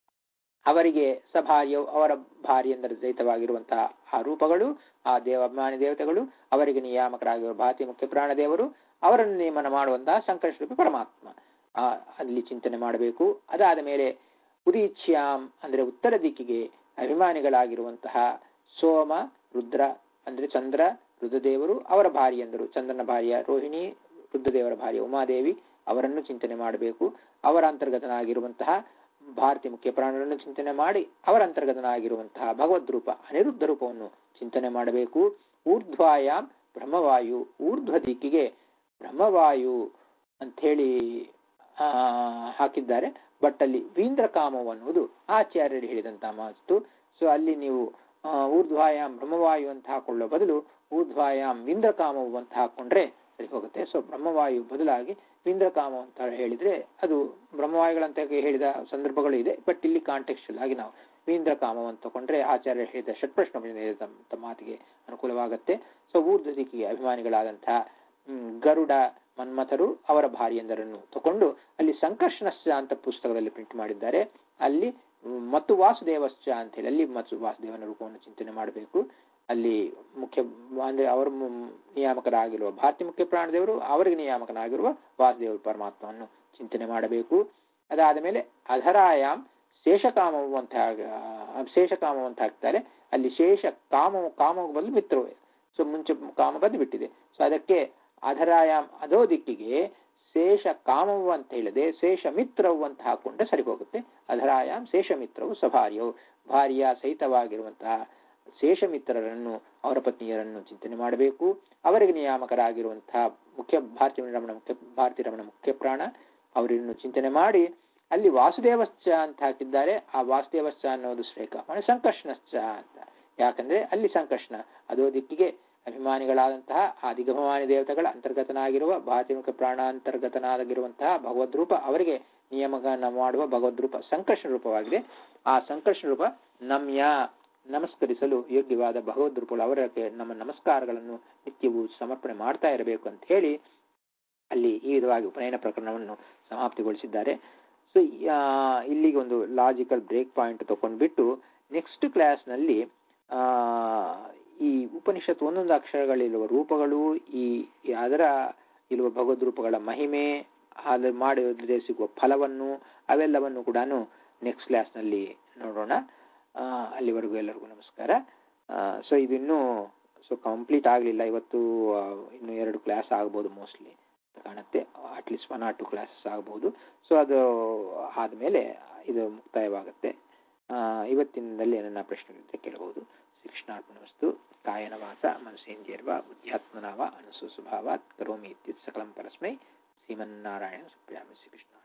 ಅವರಿಗೆ ಸಭಾರ್ಯವು ಅವರ ಭಾರ್ಯಂದರ ಸಹಿತವಾಗಿರುವಂತಹ ಆ ರೂಪಗಳು ಆ ದೇವ ಅಭಿಮಾನಿ ದೇವತೆಗಳು ಅವರಿಗೆ ನಿಯಾಮಕರಾಗಿರುವ ಭಾತಿ ಮುಖ್ಯ ಪ್ರಾಣ ದೇವರು ಅವರನ್ನು ನೇಮನ ಮಾಡುವಂತಹ ಸಂಕರ್ಷರೂಪಿ ಪರಮಾತ್ಮ ಆ ಅಲ್ಲಿ ಚಿಂತನೆ ಮಾಡಬೇಕು ಅದಾದ ಮೇಲೆ ಉದೀಚ್ಯಾಂ ಅಂದ್ರೆ ಉತ್ತರ ದಿಕ್ಕಿಗೆ ಅಭಿಮಾನಿಗಳಾಗಿರುವಂತಹ ಸೋಮ ರುದ್ರ ಅಂದ್ರೆ ಚಂದ್ರ ರುದ್ರದೇವರು ಅವರ ಭಾರ್ಯಂದರು ಚಂದ್ರನ ಭಾರ್ಯ ರೋಹಿಣಿ ರುದ್ರದೇವರ ಭಾರ್ಯ ಉಮಾದೇವಿ ಅವರನ್ನು ಚಿಂತನೆ ಮಾಡಬೇಕು ಅವರ ಅಂತರ್ಗತನಾಗಿರುವಂತಹ ಭಾರತಿ ಮುಖ್ಯ ಪ್ರಾಣರನ್ನು ಚಿಂತನೆ ಮಾಡಿ ಅವರ ಅಂತರ್ಗತನಾಗಿರುವಂತಹ ಭಗವದ್ ರೂಪ ಅನಿರುದ್ಧ ರೂಪವನ್ನು ಚಿಂತನೆ ಮಾಡಬೇಕು ಊರ್ಧ್ವಾಯಾಮ್ ಬ್ರಹ್ಮವಾಯು ಊರ್ಧ್ವ ದಿಕ್ಕಿಗೆ ಬ್ರಹ್ಮವಾಯು ಅಂಥೇಳಿ ಆ ಹಾಕಿದ್ದಾರೆ ಬಟ್ ಅಲ್ಲಿ ವೀಂದ್ರ ಕಾಮವು ಅನ್ನುವುದು ಆಚಾರ್ಯರು ಹೇಳಿದಂತಹ ಮಾತು ಸೊ ಅಲ್ಲಿ ನೀವು ಊರ್ಧ್ವಾಯಾಮ್ ಬ್ರಹ್ಮವಾಯು ಅಂತ ಹಾಕೊಳ್ಳೋ ಬದಲು ಊರ್ಧ್ವಾಯಾಮ್ ವೀಂದ್ರ ಕಾಮವು ಅಂತ ಹಾಕೊಂಡ್ರೆ ಸರಿ ಹೋಗುತ್ತೆ ಸೊ ಬ್ರಹ್ಮವಾಯು ಬದಲಾಗಿ ವೀಂದ್ರಕಾಮ ಅಂತ ಹೇಳಿದ್ರೆ ಅದು ಬ್ರಹ್ಮವಾಯುಗಳಂತ ಹೇಳಿದ ಸಂದರ್ಭಗಳು ಇದೆ ಬಟ್ ಇಲ್ಲಿ ಕಾಂಟೆಕ್ಸ್ಟಲ್ ಆಗಿ ನಾವು ವೀಂದ್ರಕಾಮ ಅಂತ ತಗೊಂಡ್ರೆ ಆಚಾರ್ಯ ಹೇಳಿದ ಷಟ್ಪ್ರಶ್ನ ಹೇಳಿದ ಮಾತಿಗೆ ಅನುಕೂಲವಾಗುತ್ತೆ ಸೊ ಊರ್ಧ್ವ ದಿಕ್ಕಿಗೆ ಅಭಿಮಾನಿಗಳಾದಂತಹ ಗರುಡ ಮನ್ಮಥರು ಅವರ ಭಾರ್ಯಂದರನ್ನು ತಗೊಂಡು ಅಲ್ಲಿ ಸಂಕರ್ಷಣಶ್ಚ ಅಂತ ಪುಸ್ತಕದಲ್ಲಿ ಪ್ರಿಂಟ್ ಮಾಡಿದ್ದಾರೆ ಅಲ್ಲಿ ಮತ್ತು ವಾಸುದೇವಶ್ಚ ಅಂತ ಹೇಳಿ ಅಲ್ಲಿ ಮತ್ತು ವಾಸುದೇವನ ರೂಪವನ್ನು ಚಿಂತನೆ ಮಾಡಬೇಕು ಅಲ್ಲಿ ಮುಖ್ಯ ಅಂದ್ರೆ ಅವರ ನಿಯಾಮಕರಾಗಿರುವ ಭಾರತಿ ಮುಖ್ಯ ಪ್ರಾಣದೇವರು ಅವರಿಗೆ ನಿಯಾಮಕನಾಗಿರುವ ವಾಸುದೇವ ಪರಮಾತ್ಮವನ್ನು ಚಿಂತನೆ ಮಾಡಬೇಕು ಅದಾದ ಮೇಲೆ ಅಧರಾಯಾಮ್ ಶೇಷಕಾಮವು ಅಂತ ಶೇಷಕಾಮವು ಅಂತ ಹಾಕ್ತಾರೆ ಅಲ್ಲಿ ಶೇಷ ಕಾಮವು ಕಾಮವು ಬದಲು ಮಿತ್ರವೇ ಸೊ ಮುಂಚೆ ಕಾಮ ಬಂದು ಬಿಟ್ಟಿದೆ ಸೊ ಅದಕ್ಕೆ ಅಧರಾಯಾಮ್ ಅದೋ ದಿಕ್ಕಿಗೆ ಶೇಷ ಕಾಮವು ಅಂತ ಹೇಳಿದೆ ಶೇಷ ಮಿತ್ರವು ಅಂತ ಹಾಕೊಂಡ್ರೆ ಸರಿ ಹೋಗುತ್ತೆ ಅಧರಾಯಾಮ್ ಶೇಷ ಮಿತ್ರವು ಸಭಾರ್ಯವು ಭಾರ್ಯ ಸಹಿತವಾಗಿರುವಂತಹ ಶೇಷ ಮಿತ್ರರನ್ನು ಅವರ ಪತ್ನಿಯರನ್ನು ಚಿಂತನೆ ಮಾಡಬೇಕು ಅವರಿಗೆ ನಿಯಾಮಕರಾಗಿರುವಂತಹ ಮುಖ್ಯ ಭಾರತೀಯ ರಮಣ ಮುಖ್ಯ ಭಾರತೀಯ ರಮಣ ಮುಖ್ಯ ಪ್ರಾಣ ಅವರನ್ನು ಚಿಂತನೆ ಮಾಡಿ ಅಲ್ಲಿ ವಾಸುದೇವಶ್ಚ ಅಂತ ಹಾಕಿದ್ದಾರೆ ಆ ವಾಸುದೇವಶ್ಚ ಅನ್ನೋದು ಶ್ರೇಕ মানে ಸಂಕರ್ಷಣಶ್ಚ ಅಂತ ಯಾಕಂದ್ರೆ ಅಲ್ಲಿ ಸಂಕರ್ಷಣ ಅದು ದಿಕ್ಕಿಗೆ ಅಭಿಮಾನಿಗಳಾದಂತಹ ಆ ದಿಗಭಿಮಾನಿ ದೇವತೆಗಳ ಅಂತರ್ಗತನಾಗಿರುವ ಭಾರತೀಯ ಪ್ರಾಣ ಅಂತರ್ಗತನಾಗಿರುವಂತಹ ಭಗವದ್ ರೂಪ ಅವರಿಗೆ ನಿಯಮಗಳನ್ನ ಮಾಡುವ ಭಗವದ್ ರೂಪ ಸಂಕರ್ಷಣ ರೂಪವಾಗಿದೆ ಆ ಸಂಕರ್ಷಣ ರೂಪ ನಮ್ಯ ನಮಸ್ಕರಿಸಲು ಯೋಗ್ಯವಾದ ಭಗವದ್ ರೂಪಗಳು ಅವರಕ್ಕೆ ನಮ್ಮ ನಮಸ್ಕಾರಗಳನ್ನು ನಿತ್ಯವೂ ಸಮರ್ಪಣೆ ಮಾಡ್ತಾ ಇರಬೇಕು ಅಂತ ಹೇಳಿ ಅಲ್ಲಿ ಈ ವಿಧವಾಗಿ ಉಪನಯನ ಪ್ರಕರಣವನ್ನು ಸಮಾಪ್ತಿಗೊಳಿಸಿದ್ದಾರೆ ಸೊ ಇಲ್ಲಿಗೆ ಒಂದು ಲಾಜಿಕಲ್ ಬ್ರೇಕ್ ಪಾಯಿಂಟ್ ತಗೊಂಡ್ಬಿಟ್ಟು ನೆಕ್ಸ್ಟ್ ಕ್ಲಾಸ್ನಲ್ಲಿ ಆ ಈ ಉಪನಿಷತ್ ಒಂದೊಂದು ಅಕ್ಷರಗಳಿರುವ ರೂಪಗಳು ಈ ಈ ಅದರ ಇರುವ ಭಗವದ್ ರೂಪಗಳ ಮಹಿಮೆ ಅದು ಮಾಡಿದ್ರೆ ಸಿಗುವ ಫಲವನ್ನು ಅವೆಲ್ಲವನ್ನು ಕೂಡ ನೆಕ್ಸ್ಟ್ ಕ್ಲಾಸ್ನಲ್ಲಿ ನೋಡೋಣ ಆ, ಅಲ್ಲಿವರೆಗೂ ಎಲ್ಲರಿಗೂ ನಮಸ್ಕಾರ ಸೊ ಇದು ಇನ್ನೂ ಸೊ ಕಂಪ್ಲೀಟ್ ಆಗಲಿಲ್ಲ ಇವತ್ತು ಆ, ಇನ್ನು ಎರಡು ಕ್ಲಾಸ್ ಆಗ್ಬೋದು ಮೋಸ್ಟ್ಲಿ ಕಾಣುತ್ತೆ at least one or two classes ಆಗ್ಬೋದು ಸೊ ಅದು ಆದಮೇಲೆ ಇದು ಮುಕ್ತಾಯವಾಗುತ್ತೆ ಆ, ಇವತ್ತಿನದಲ್ಲಿ ನನ್ನ ಪ್ರಶ್ನೆಗಳಿದ್ದರೆ ಕೇಳಬಹುದು ಶ್ರೀಕೃಷ್ಣಾರ್ಪಣವಸ್ತು ಕಾಯನ ವಾಸ ಮನಸೇಂದ್ರಿಯರ್ವ ಬುದ್ಧ್ಯಾತ್ಮನಾವ ಅನುಸು ಸ್ವಭಾವಾತ್ ಕರೋಮಿ ಇತ್ಯುತ್ ಸಕಲಂ ಪರಸ್ಮೈ ಶ್ರೀಮನ್ನಾರಾಯಣ ಸುಪ್ರಿಯಾಮಿ ಶ್ರೀಕೃಷ್ಣ